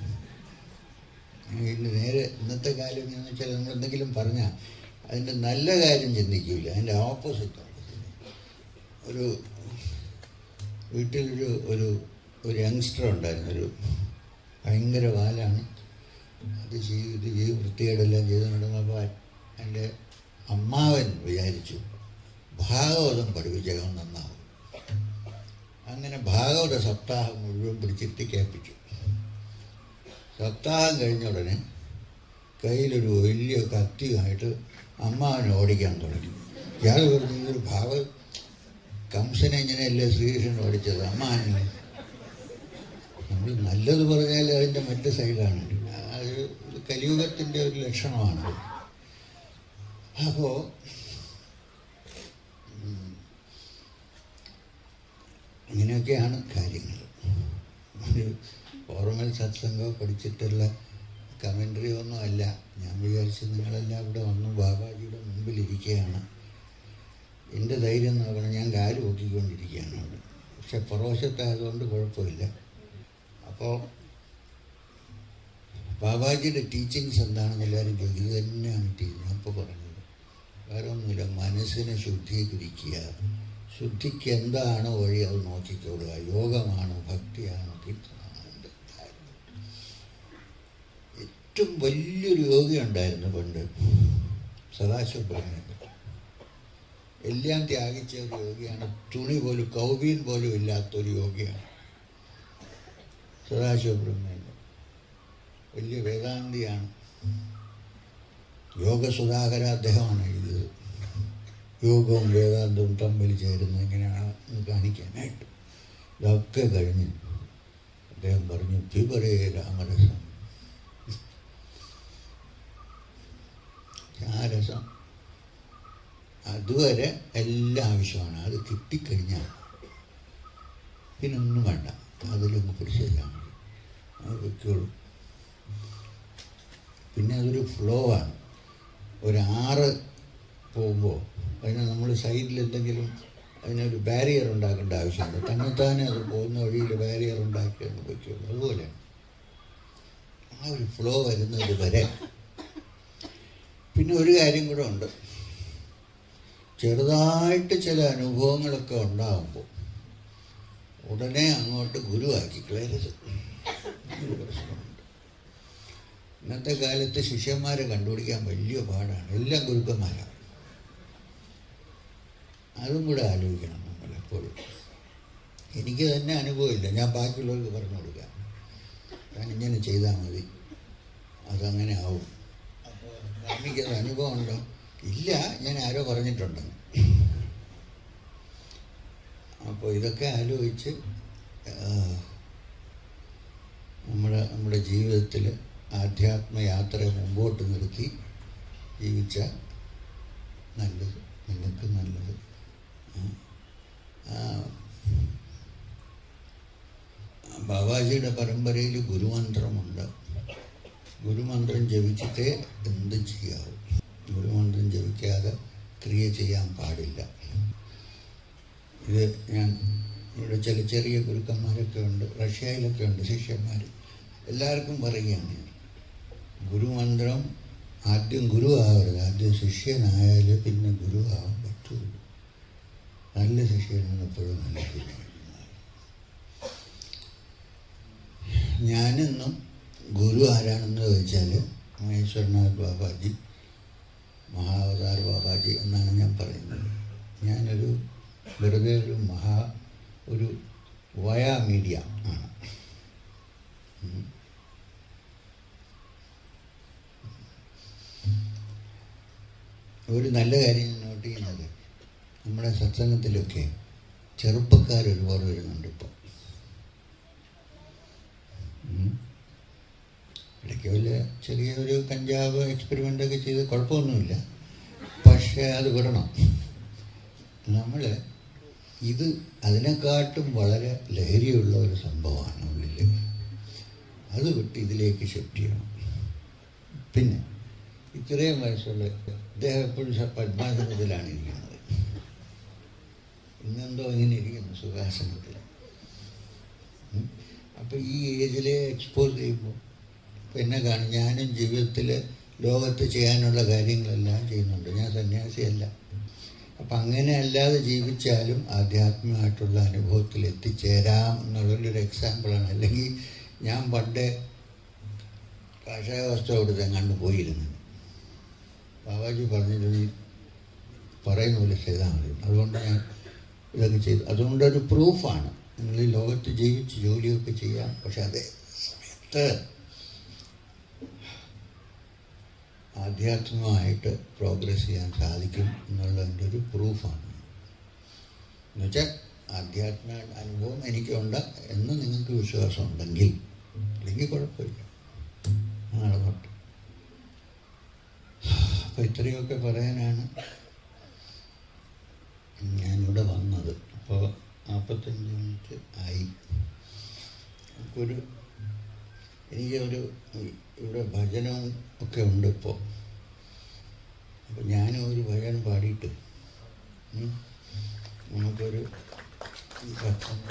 നേരെ ഇന്നത്തെ കാലം എന്ന് വെച്ചാൽ നമ്മൾ എന്തെങ്കിലും പറഞ്ഞാൽ അതിൻ്റെ നല്ല കാര്യം ചിന്തിക്കില്ല അതിൻ്റെ ഓപ്പോസിറ്റാണ് ഒരു വീട്ടിലൊരു ഒരു ഒരു യങ്സ്റ്റർ ഉണ്ടായിരുന്നു ഒരു ഭയങ്കര വാലാണ് അത് ചെയ്ത് ഇത് ചെയ്ത് വൃത്തികേടെല്ലാം ചെയ്ത് നടന്നപ്പോൾ എൻ്റെ അമ്മാവൻ വിചാരിച്ചു ഭാഗവതം പഠിപ്പിച്ചേക്കാൻ നന്നാവും അങ്ങനെ ഭാഗവത സപ്താഹം മുഴുവൻ പിടിച്ചിട്ട് കേൾപ്പിച്ചു സപ്താഹം കഴിഞ്ഞ ഉടനെ കയ്യിലൊരു വലിയ കത്തിയുമായിട്ട് അമ്മാവനെ ഓടിക്കാൻ തുടങ്ങി ഇയാൾ പറഞ്ഞു ഇതൊരു ഭാഗവത കംസനെ ഇങ്ങനെയല്ലേ ശ്രീകൃഷ്ണൻ ഓടിച്ചത് അമ്മാനെ നമ്മൾ നല്ലത് പറഞ്ഞാൽ അതിൻ്റെ മറ്റു സൈഡാണ് അത് കലിയുഗത്തിൻ്റെ ഒരു ലക്ഷണമാണ് അപ്പോൾ ഇങ്ങനെയൊക്കെയാണ് കാര്യങ്ങൾ ഒരു ഫോർമൽ സത്സംഗം പഠിച്ചിട്ടുള്ള കമൻ്ററി ഒന്നും അല്ല ഞാൻ വിചാരിച്ചു നിങ്ങളെല്ലാം ഇവിടെ വന്നു ബാബാജിയുടെ മുമ്പിൽ ഇരിക്കുകയാണ് എൻ്റെ ധൈര്യം നോക്കണം ഞാൻ കാല് പൊക്കിക്കൊണ്ടിരിക്കുകയാണ് അവിടെ പക്ഷെ പുറവശത്തായതുകൊണ്ട് കുഴപ്പമില്ല അപ്പോൾ ബാബാജിയുടെ ടീച്ചിങ്സ് എന്താണെന്ന് എല്ലാവരും ചോദിക്കും ഇത് തന്നെയാണ് ടീച്ചിങ് അപ്പോൾ പറഞ്ഞത് വേറെ ഒന്നുമില്ല മനസ്സിനെ ശുദ്ധീകരിക്കുക ശുദ്ധിക്ക് എന്താണ് വഴി അത് നോക്കിക്കൊള്ളുക യോഗമാണ് ഭക്തിയാണ് തീർത്ഥമാണ് ഏറ്റവും വലിയൊരു യോഗി ഉണ്ടായിരുന്നു പണ്ട് സദാശിവബ്രഹ്മൻ എല്ലാം ത്യാഗിച്ച ഒരു യോഗിയാണ് തുണി പോലും കൗബീൻ പോലും ഇല്ലാത്തൊരു യോഗിയാണ് സദാശിവബ്രഹ്മൻ വലിയ വേദാന്തിയാണ് യോഗസുധാകര അദ്ദേഹമാണ് എഴുതിയത് യോഗവും വേദാന്തവും തമ്മിൽ ചേരുന്നത് എങ്ങനെയാണ് എന്ന് കാണിക്കാനായിട്ട് ഇതൊക്കെ കഴിഞ്ഞ് അദ്ദേഹം പറഞ്ഞു പിബറേ രാമരസം ആ രസം അതുവരെ എല്ലാം ആവശ്യമാണ് അത് കിട്ടിക്കഴിഞ്ഞാൽ പിന്നെ ഒന്നും വേണ്ട അതിലൊന്ന് പിടിച്ചാൽ മതി അത് വെക്കുള്ളൂ പിന്നെ അതൊരു ഫ്ലോ ആണ് ഒരു ആറ് പോകുമ്പോൾ അതിന് നമ്മൾ സൈഡിൽ എന്തെങ്കിലും അതിനൊരു ബാരിയർ ഉണ്ടാക്കേണ്ട ആവശ്യമുണ്ട് തന്നെത്താനെ അത് പോകുന്ന വഴിയിൽ ബാരിയർ ഉണ്ടാക്കി അങ്ങ് വയ്ക്കുള്ളൂ അതുപോലെ ആ ഒരു ഫ്ലോ വരുന്നത് വരെ പിന്നെ ഒരു കാര്യം കൂടെ ഉണ്ട് ചെറുതായിട്ട് ചില അനുഭവങ്ങളൊക്കെ ഉണ്ടാകുമ്പോൾ ഉടനെ അങ്ങോട്ട് ഗുരുവാക്കി കളയരുത് ഒരു പ്രശ്നമുണ്ട് ഇന്നത്തെ കാലത്ത് ശിഷ്യന്മാരെ കണ്ടുപിടിക്കാൻ വലിയ പാടാണ് എല്ലാം ഗുരുക്കന്മാരാണ് അതും കൂടെ ആലോചിക്കണം നമ്മൾ എപ്പോഴും എനിക്ക് തന്നെ അനുഭവമില്ല ഞാൻ ബാക്കിയുള്ളവർക്ക് പറഞ്ഞു കൊടുക്കാം ഞാൻ ഇങ്ങനെ ചെയ്താൽ മതി അതങ്ങനെ ആവും അപ്പോൾ എനിക്കത് അനുഭവം ഉണ്ടോ ഇല്ല ഞാൻ ആരോ പറഞ്ഞിട്ടുണ്ടെന്ന് അപ്പോൾ ഇതൊക്കെ ആലോചിച്ച് നമ്മുടെ നമ്മുടെ ജീവിതത്തിൽ ആധ്യാത്മയാത്രയെ മുമ്പോട്ട് നിർത്തി ജീവിച്ച നല്ലത് നിങ്ങൾക്ക് നല്ലത് ബാബാജിയുടെ പരമ്പരയിൽ ഗുരുമന്ത്രമുണ്ട് ഗുരുമന്ത്രം ജപിച്ചിട്ടേ എന്തും ചെയ്യാവൂ ഗുരുമന്ത്രം ജപിക്കാതെ ക്രിയ ചെയ്യാൻ പാടില്ല ഇത് ഞാൻ ഇവിടെ ചില ചെറിയ ഗുരുക്കന്മാരൊക്കെ ഉണ്ട് റഷ്യയിലൊക്കെ ഉണ്ട് ശിഷ്യന്മാർ എല്ലാവർക്കും പറയുകയാണ് ഞാൻ ഗുരുമന്ത്രം ആദ്യം ഗുരു ആവരുത് ആദ്യം ശിഷ്യനായാൽ പിന്നെ ഗുരു ആവാൻ പറ്റുള്ളൂ നല്ല ശിഷ്യനാണ് എപ്പോഴും നല്ല ഗുരു ഞാനെന്നും ഗുരു ആരാണെന്ന് ചോദിച്ചാൽ മഹേശ്വരനാഥ് ബാബാജി മഹാവതാർ ബാബാജി എന്നാണ് ഞാൻ പറയുന്നത് ഞാനൊരു വെറുതെ ഒരു മഹാ ഒരു വയാ മീഡിയ ആണ് ഒരു നല്ല കാര്യം നോട്ട് ചെയ്യുന്നത് നമ്മുടെ സത്സംഗത്തിലൊക്കെ ചെറുപ്പക്കാർ ഒരുപാട് വരുന്നുണ്ട് ഇപ്പോൾ ഇടയ്ക്ക് വല്ല ചെറിയ ഒരു കഞ്ചാവ് എക്സ്പെരിമെൻ്റ് ഒക്കെ ചെയ്ത് കുഴപ്പമൊന്നുമില്ല പക്ഷേ അത് വിടണം നമ്മൾ ഇത് അതിനെക്കാട്ടും വളരെ ലഹരിയുള്ള ഒരു സംഭവമാണ് ഉള്ളിൽ അത് വിട്ട് ഇതിലേക്ക് ഷിഫ്റ്റ് ചെയ്യണം പിന്നെ ഇത്രയും വയസ്സുള്ള അദ്ദേഹം എപ്പോഴും പത്മാസനത്തിലാണ് ഇരിക്കുന്നത് ഇന്നെന്തോ ഇങ്ങനെ ഇരിക്കുന്നു സുഖാസനത്തിൽ അപ്പോൾ ഈ ഏജിൽ എക്സ്പോസ് ചെയ്യുമ്പോൾ പിന്നെ കാണും ഞാനും ജീവിതത്തിൽ ലോകത്ത് ചെയ്യാനുള്ള കാര്യങ്ങളെല്ലാം ചെയ്യുന്നുണ്ട് ഞാൻ സന്യാസിയല്ല അപ്പം അങ്ങനെ അല്ലാതെ ജീവിച്ചാലും ആധ്യാത്മികമായിട്ടുള്ള അനുഭവത്തിൽ എത്തിച്ചേരാം എന്നുള്ളൊരു എക്സാമ്പിളാണ് അല്ലെങ്കിൽ ഞാൻ പണ്ട് കാഷായ വസ്ത്രം കൊടുത്ത് എങ്ങാണ്ട് പോയിരുന്നു ബാബാജി പറഞ്ഞിട്ട് നീ പറയുന്ന പോലെ ചെയ്താൽ മതി അതുകൊണ്ട് ഞാൻ ഇതൊക്കെ ചെയ്തു അതുകൊണ്ടൊരു പ്രൂഫാണ് നിങ്ങൾ ഈ ലോകത്ത് ജീവിച്ച് ജോലിയൊക്കെ ചെയ്യാം പക്ഷെ അതേ സമയത്ത് ആധ്യാത്മികമായിട്ട് പ്രോഗ്രസ് ചെയ്യാൻ സാധിക്കും എന്നുള്ളതിൻ്റെ ഒരു പ്രൂഫാണ് എന്നുവെച്ചാൽ ആധ്യാത്മിക അനുഭവം എനിക്കുണ്ട് എന്ന് നിങ്ങൾക്ക് വിശ്വാസം ഉണ്ടെങ്കിൽ അല്ലെങ്കിൽ കുഴപ്പമില്ല നടന്നോട്ടെ അപ്പോൾ ഇത്രയൊക്കെ പറയാനാണ് ഞാനിവിടെ വന്നത് അപ്പോൾ നാൽപ്പത്തഞ്ച് മിനിറ്റ് ആയി നമുക്കൊരു എനിക്കൊരു ഇവിടെ ഭജനവും ഒക്കെ ഉണ്ട് ഇപ്പോൾ അപ്പോൾ ഞാനും ഒരു ഭജനം പാടിയിട്ട് ഉം, നമുക്കൊരു ഈ ഭക്ഷണം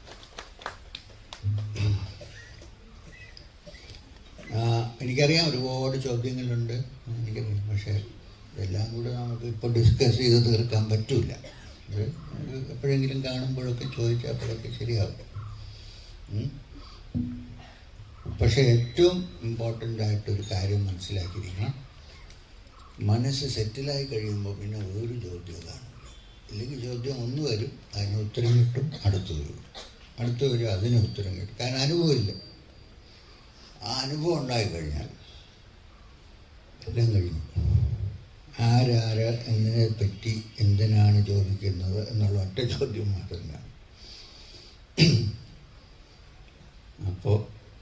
ആ, എനിക്കറിയാം ഒരുപാട് ചോദ്യങ്ങളുണ്ട് എനിക്കറിയാം പക്ഷേ ഇതെല്ലാം കൂടെ നമുക്ക് ഇപ്പോൾ ഡിസ്കസ് ചെയ്ത് തീർക്കാൻ പറ്റില്ല ഇത് എപ്പോഴെങ്കിലും കാണുമ്പോഴൊക്കെ ചോദിച്ചാൽ അപ്പോഴൊക്കെ ശരിയാവും ഉം. പക്ഷേ ഏറ്റവും ഇമ്പോർട്ടൻ്റ് ആയിട്ടൊരു കാര്യം മനസ്സിലാക്കിയിരിക്കണം മനസ്സ് സെറ്റിലായി കഴിയുമ്പോൾ പിന്നെ ഒരു ചോദ്യം കാണില്ല ഇല്ലെങ്കിൽ ചോദ്യം ഒന്ന് വരും അതിന് ഉത്തരം കിട്ടും അടുത്ത് വരും അടുത്ത് വരും അതിന് ഉത്തരം കിട്ടും കാരണം അനുഭവമില്ല ആ അനുഭവം ഉണ്ടായിക്കഴിഞ്ഞാൽ എല്ലാം കഴിഞ്ഞു ആരാര് എന്നതിനെ പറ്റി എന്തിനാണ് ചോദിക്കുന്നത് എന്നുള്ള ഒറ്റ ചോദ്യം മാത്രമല്ല അപ്പോൾ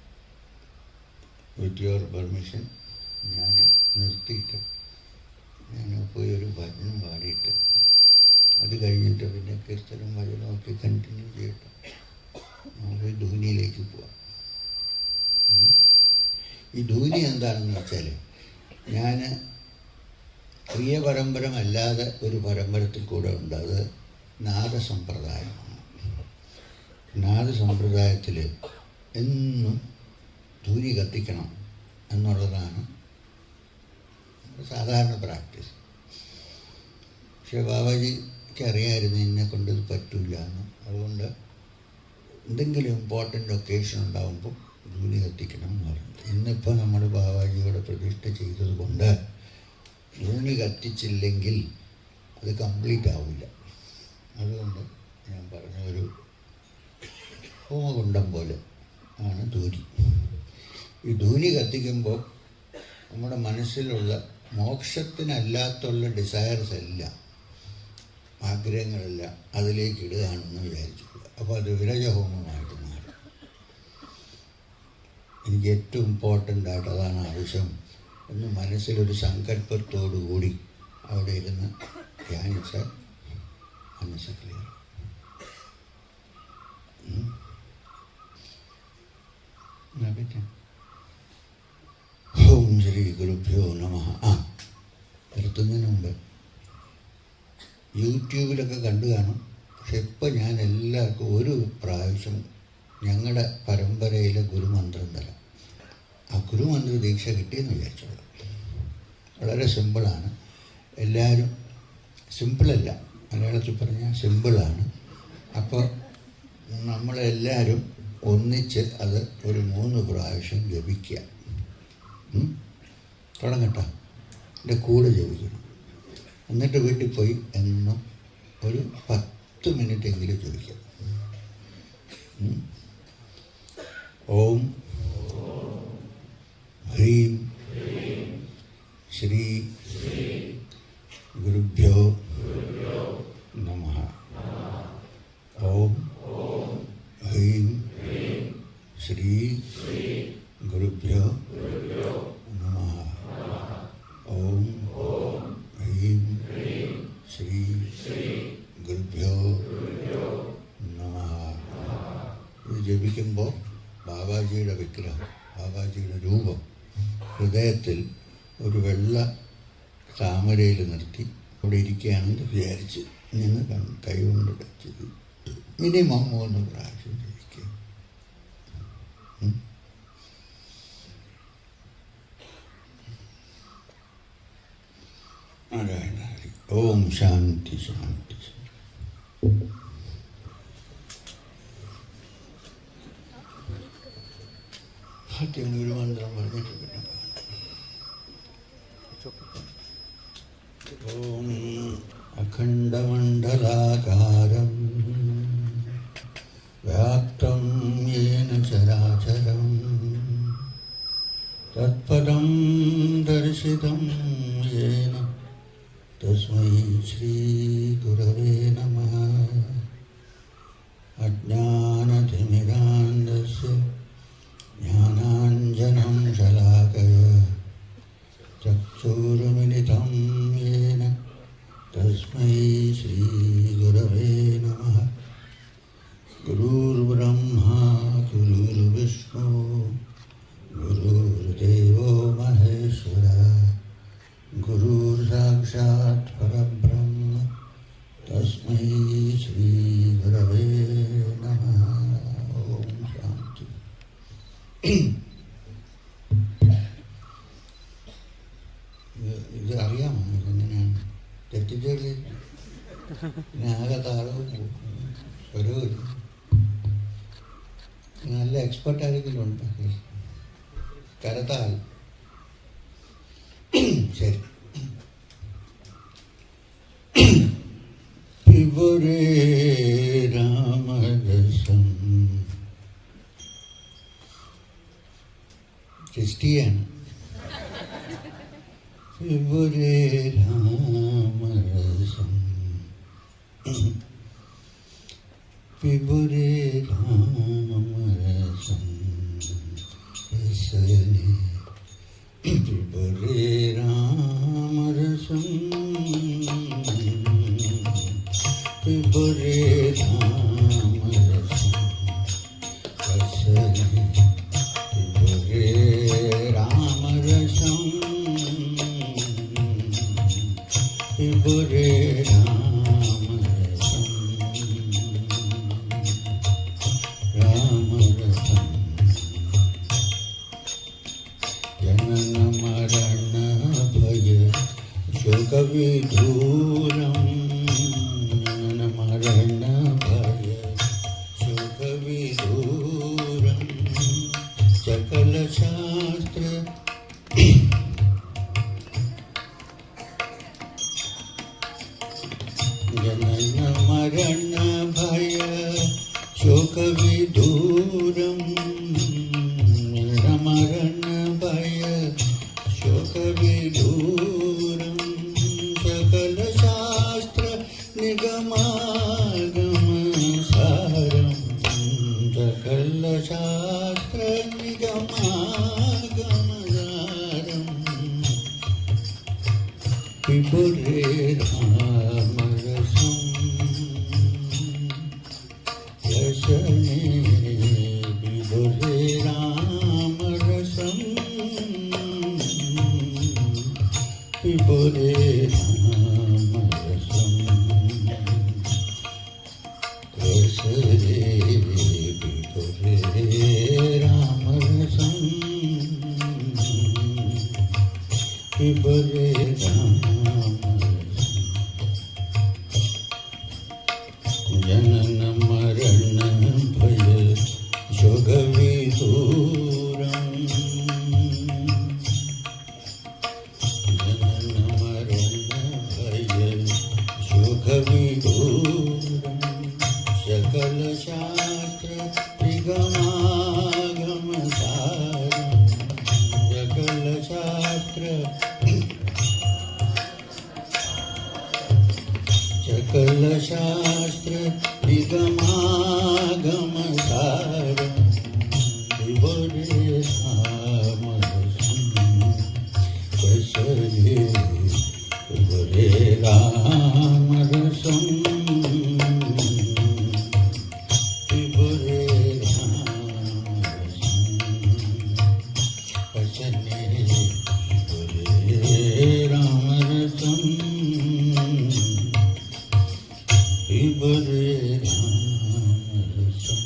വിത്ത് യുവർ പെർമിഷൻ ഞാൻ നിർത്തിയിട്ട് ഞാൻ പോയി ഒരു ഭജനം പാടിയിട്ട് അത് കഴിഞ്ഞിട്ട് പിന്നെ കീർത്തനം ഭജനം ഒക്കെ കണ്ടിന്യൂ ചെയ്യട്ടെ നമുക്ക് ധൂനിയിലേക്ക് പോവാം ഉം. ഈ ധൂനി എന്താണെന്ന് വെച്ചാൽ ഞാൻ ക്രിയ പരമ്പരമല്ലാതെ ഒരു പരമ്പരത്തിൽ കൂടെ ഉണ്ട് അത് നാദസമ്പ്രദായമാണ് നാദസമ്പ്രദായത്തിൽ എന്നും ധൂനി കത്തിക്കണം എന്നുള്ളതാണ് സാധാരണ പ്രാക്ടീസ് പക്ഷെ ബാബാജിക്ക് അറിയാമായിരുന്നു എന്നെ കൊണ്ട് ഇത് പറ്റില്ല എന്ന് അതുകൊണ്ട് എന്തെങ്കിലും ഇമ്പോർട്ടൻ്റ് ഒക്കേഷൻ ഉണ്ടാകുമ്പോൾ ധൂനി കത്തിക്കണം എന്ന് പറഞ്ഞു ഇന്നിപ്പോൾ നമ്മൾ ബാബാജിയോട് പ്രതിഷ്ഠ ചെയ്തത് കൊണ്ട് ധൂനി കത്തിച്ചില്ലെങ്കിൽ അത് കംപ്ലീറ്റ് ആവില്ല അതുകൊണ്ട് ഞാൻ പറഞ്ഞ ഒരു ഹോമകുണ്ടം പോലെ ആണ് ധൂനി ഈ ധൂനി കത്തിക്കുമ്പോൾ നമ്മുടെ മനസ്സിലുള്ള മോക്ഷത്തിനല്ലാത്തുള്ള ഡിസയർസ് എല്ലാം ആഗ്രഹങ്ങളെല്ലാം അതിലേക്ക് ഇടുകയാണെന്ന് വിചാരിച്ചില്ല അപ്പോൾ അത് വിരജഹോമമായിട്ട് മാറും എനിക്ക് ഏറ്റവും ഇമ്പോർട്ടൻ്റ് ആയിട്ട് അതാണ് ആവശ്യം എന്ന് മനസ്സിലൊരു സങ്കല്പത്തോടു കൂടി അവിടെ ഇരുന്ന് ധ്യാനിച്ചാൽ മനസ്സ് ക്ലിയർ എന്നാ പറ്റാം ഓം ശ്രീ ഗുരുഭ്യോ നമ ആ നിർത്തുന്നതിന് മുമ്പ് യൂട്യൂബിലൊക്കെ കണ്ടു കാണും പക്ഷെ ഇപ്പം ഞാൻ എല്ലാവർക്കും ഒരു പ്രാവശ്യം ഞങ്ങളുടെ പരമ്പരയിലെ ഗുരുമന്ത്രം തരാം ആ ഗുരുമന്ത്ര ദീക്ഷ കിട്ടിയെന്ന് വിചാരിച്ചോളാം വളരെ സിമ്പിളാണ് എല്ലാവരും സിമ്പിളല്ല മലയാളത്തിൽ പറഞ്ഞാൽ സിമ്പിളാണ് അപ്പോൾ നമ്മളെല്ലാവരും ഒന്നിച്ച് അത് ഒരു മൂന്ന് പ്രാവശ്യം ജപിക്കുക ഉം? തുടങ്ങട്ടോ എൻ്റെ കൂടെ ജപിക്കണം എന്നിട്ട് വീട്ടിൽ പോയി എന്നും ഒരു പത്ത് മിനിറ്റ് എങ്കിലും ജപിക്കാം ഉം? ഓം ഹ്രീം ശ്രീ ഗുരുഭ്യോ നമ ഓം ഹ്രീം ശ്രീ ഗുരുഭ്യോ നമ ഓം ഹ്രീം ശ്രീ ഗുരുഭ്യോ നമ ഇത് ജപിക്കുമ്പോൾ ബാബാജിയുടെ വിഗ്രഹം ബാബാജിയുടെ രൂപം ഹൃദയത്തിൽ ഒരു വെള്ള താമരയിൽ നിർത്തി അവിടെ ഇരിക്കുകയാണെന്ന് വിചാരിച്ച് നിന്ന് കൺ- കൈകൊണ്ട് ടച്ച് ചെയ്തു മിനിമം മൂന്ന് പ്രാവശ്യം ജപിക്കുക ഉം. നാരായണ ഹരി ഓം ശാന്തി ശാന്തി ആദ്യം ഒരു മന്ത്രം പറഞ്ഞിട്ട് പിന്നെ ഓം അഖണ്ഡമണ്ഡലാകാരം വ്യാപ്തം യേന ചരാചരം തത്പദം ദർശിതം യേന തസ്മൈ ശ്രീഗുരവേ നമഃ അജ്ഞാനതിമിരാന്തസ്യ ज्ञानाञ्जनं शलाकय चक्षुरुमिलितं येन तस्मै श्रीगुरवे नमः गुरुर्ब्रह्मा गुरुर्विष्णु गुरुर्देवो महेश्वरः गुरुर्साक्षात् परब्रह्म तस्मै श्रीगुरवे नमः ॐ शान्ति ഇത് ഇത് അറിയാമോ ഇതെങ്ങനെയാണ് തെറ്റിദ്ധരി പിന്നെ ആകെ താളവും സ്വരവും നല്ല എക്സ്പെർട്ട് ആരെങ്കിലും ഉണ്ട് കരതാൽ ശരി പിബുരേ രാമരസം ക്രിസ്റ്റിയാണ് പിബുരേ രാമരസം പിബുരേ രാമരസം രസനെ പിബുരേ രാമരസം പിബുരേ രാമരസം രസനെ പിബുരേ രാമരസം പിബുരേ രാമരസം രാമരസം ജനന മരണ ഭയ ശോകവിദൂരം ജനന മരണ ഭയ ശോകവിദൂരം സകല ശാസ്ത്ര ജനന മരണ ഭയ ശോകവിദൂരം ജനന മരണ ഭയ ശോകവിദൂരം സകല ശാസ്ത്ര നിഗമാഗമ സാരം സകല ശാസ്ത്ര നിഗമാഗമ സാരം പിബുരേ രാമരസം രസനേ പിബുരേ രാമരസം പിബുരേ രാമരസം രസരേ പിബുരേ രാമരസം പിബുരേ രാമരസം ജനന മരണ ഭയ ശോകവിദൂരം ജനന മരണ ഭയ ശോകവിദൂരം സകല ശാസ്ത്ര നിഗമാഗമ സാരം സകല ശാസ്ത്ര सकल शास्त्र निगमागम सारम विवरे रामरसम कसरे विवरे रामरसम विवरे रामरसम कसने विवरे रामरसम विवरे रामरसम्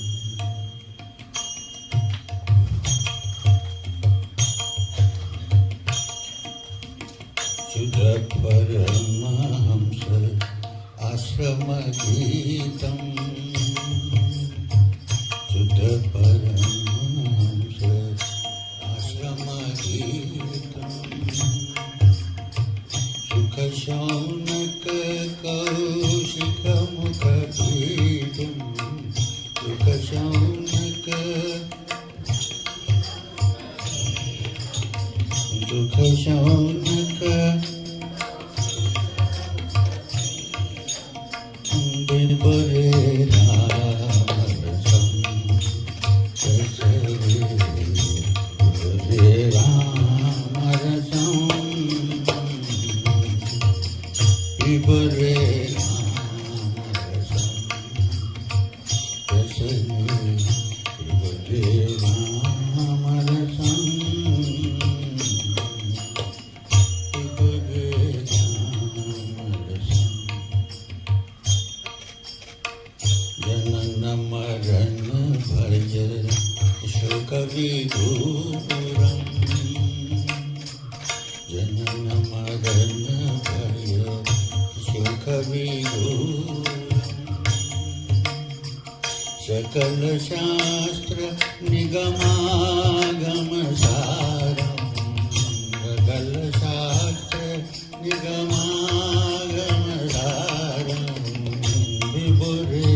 शुद्ध परमहंस आश्रमगीतं शुद्धपरमांस आश्रमगीतम् सुखशौनक कौशिकमुखपीठं सुखशौनक सुखशौनक बिल्बरे रामरसं रसरे बिल्बरे रामरसं बिल्बरे रामरसं रसरे बिल्बरे रामरसं बिल्बरे रामरसं जनन मरण भज शोकविदूरम् जनन मरण भज शोकविदूरम् सकल शास्त्र निगमागम सारम् सकल शास्त्र निगमागम सारम् विभुरे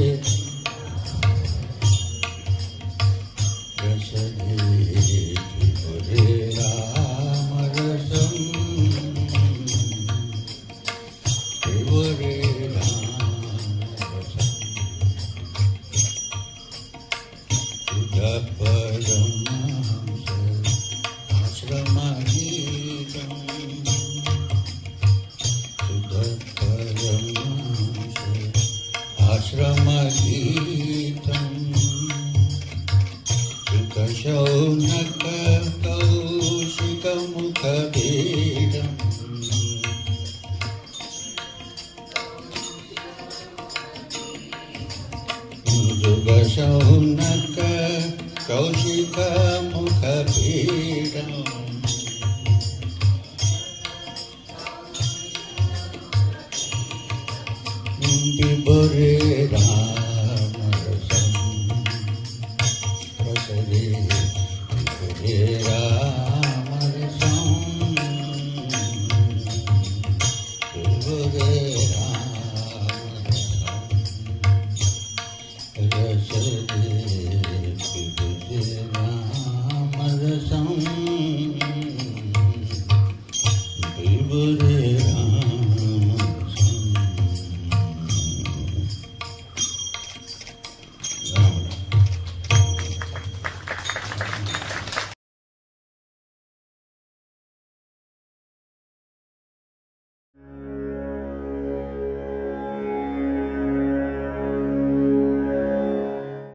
रसने विभुरे रामरसम् विभुरे रामरसम् सुधपरमहंस आश्रमगीतम् सुधपरमहंस आश्रमगीतम् सुखशौनक कौशिकमुखभेदम् जुगशौनक कौशिकमुखभेदम् बिबरे रामरसम् रसरे बिबरे राम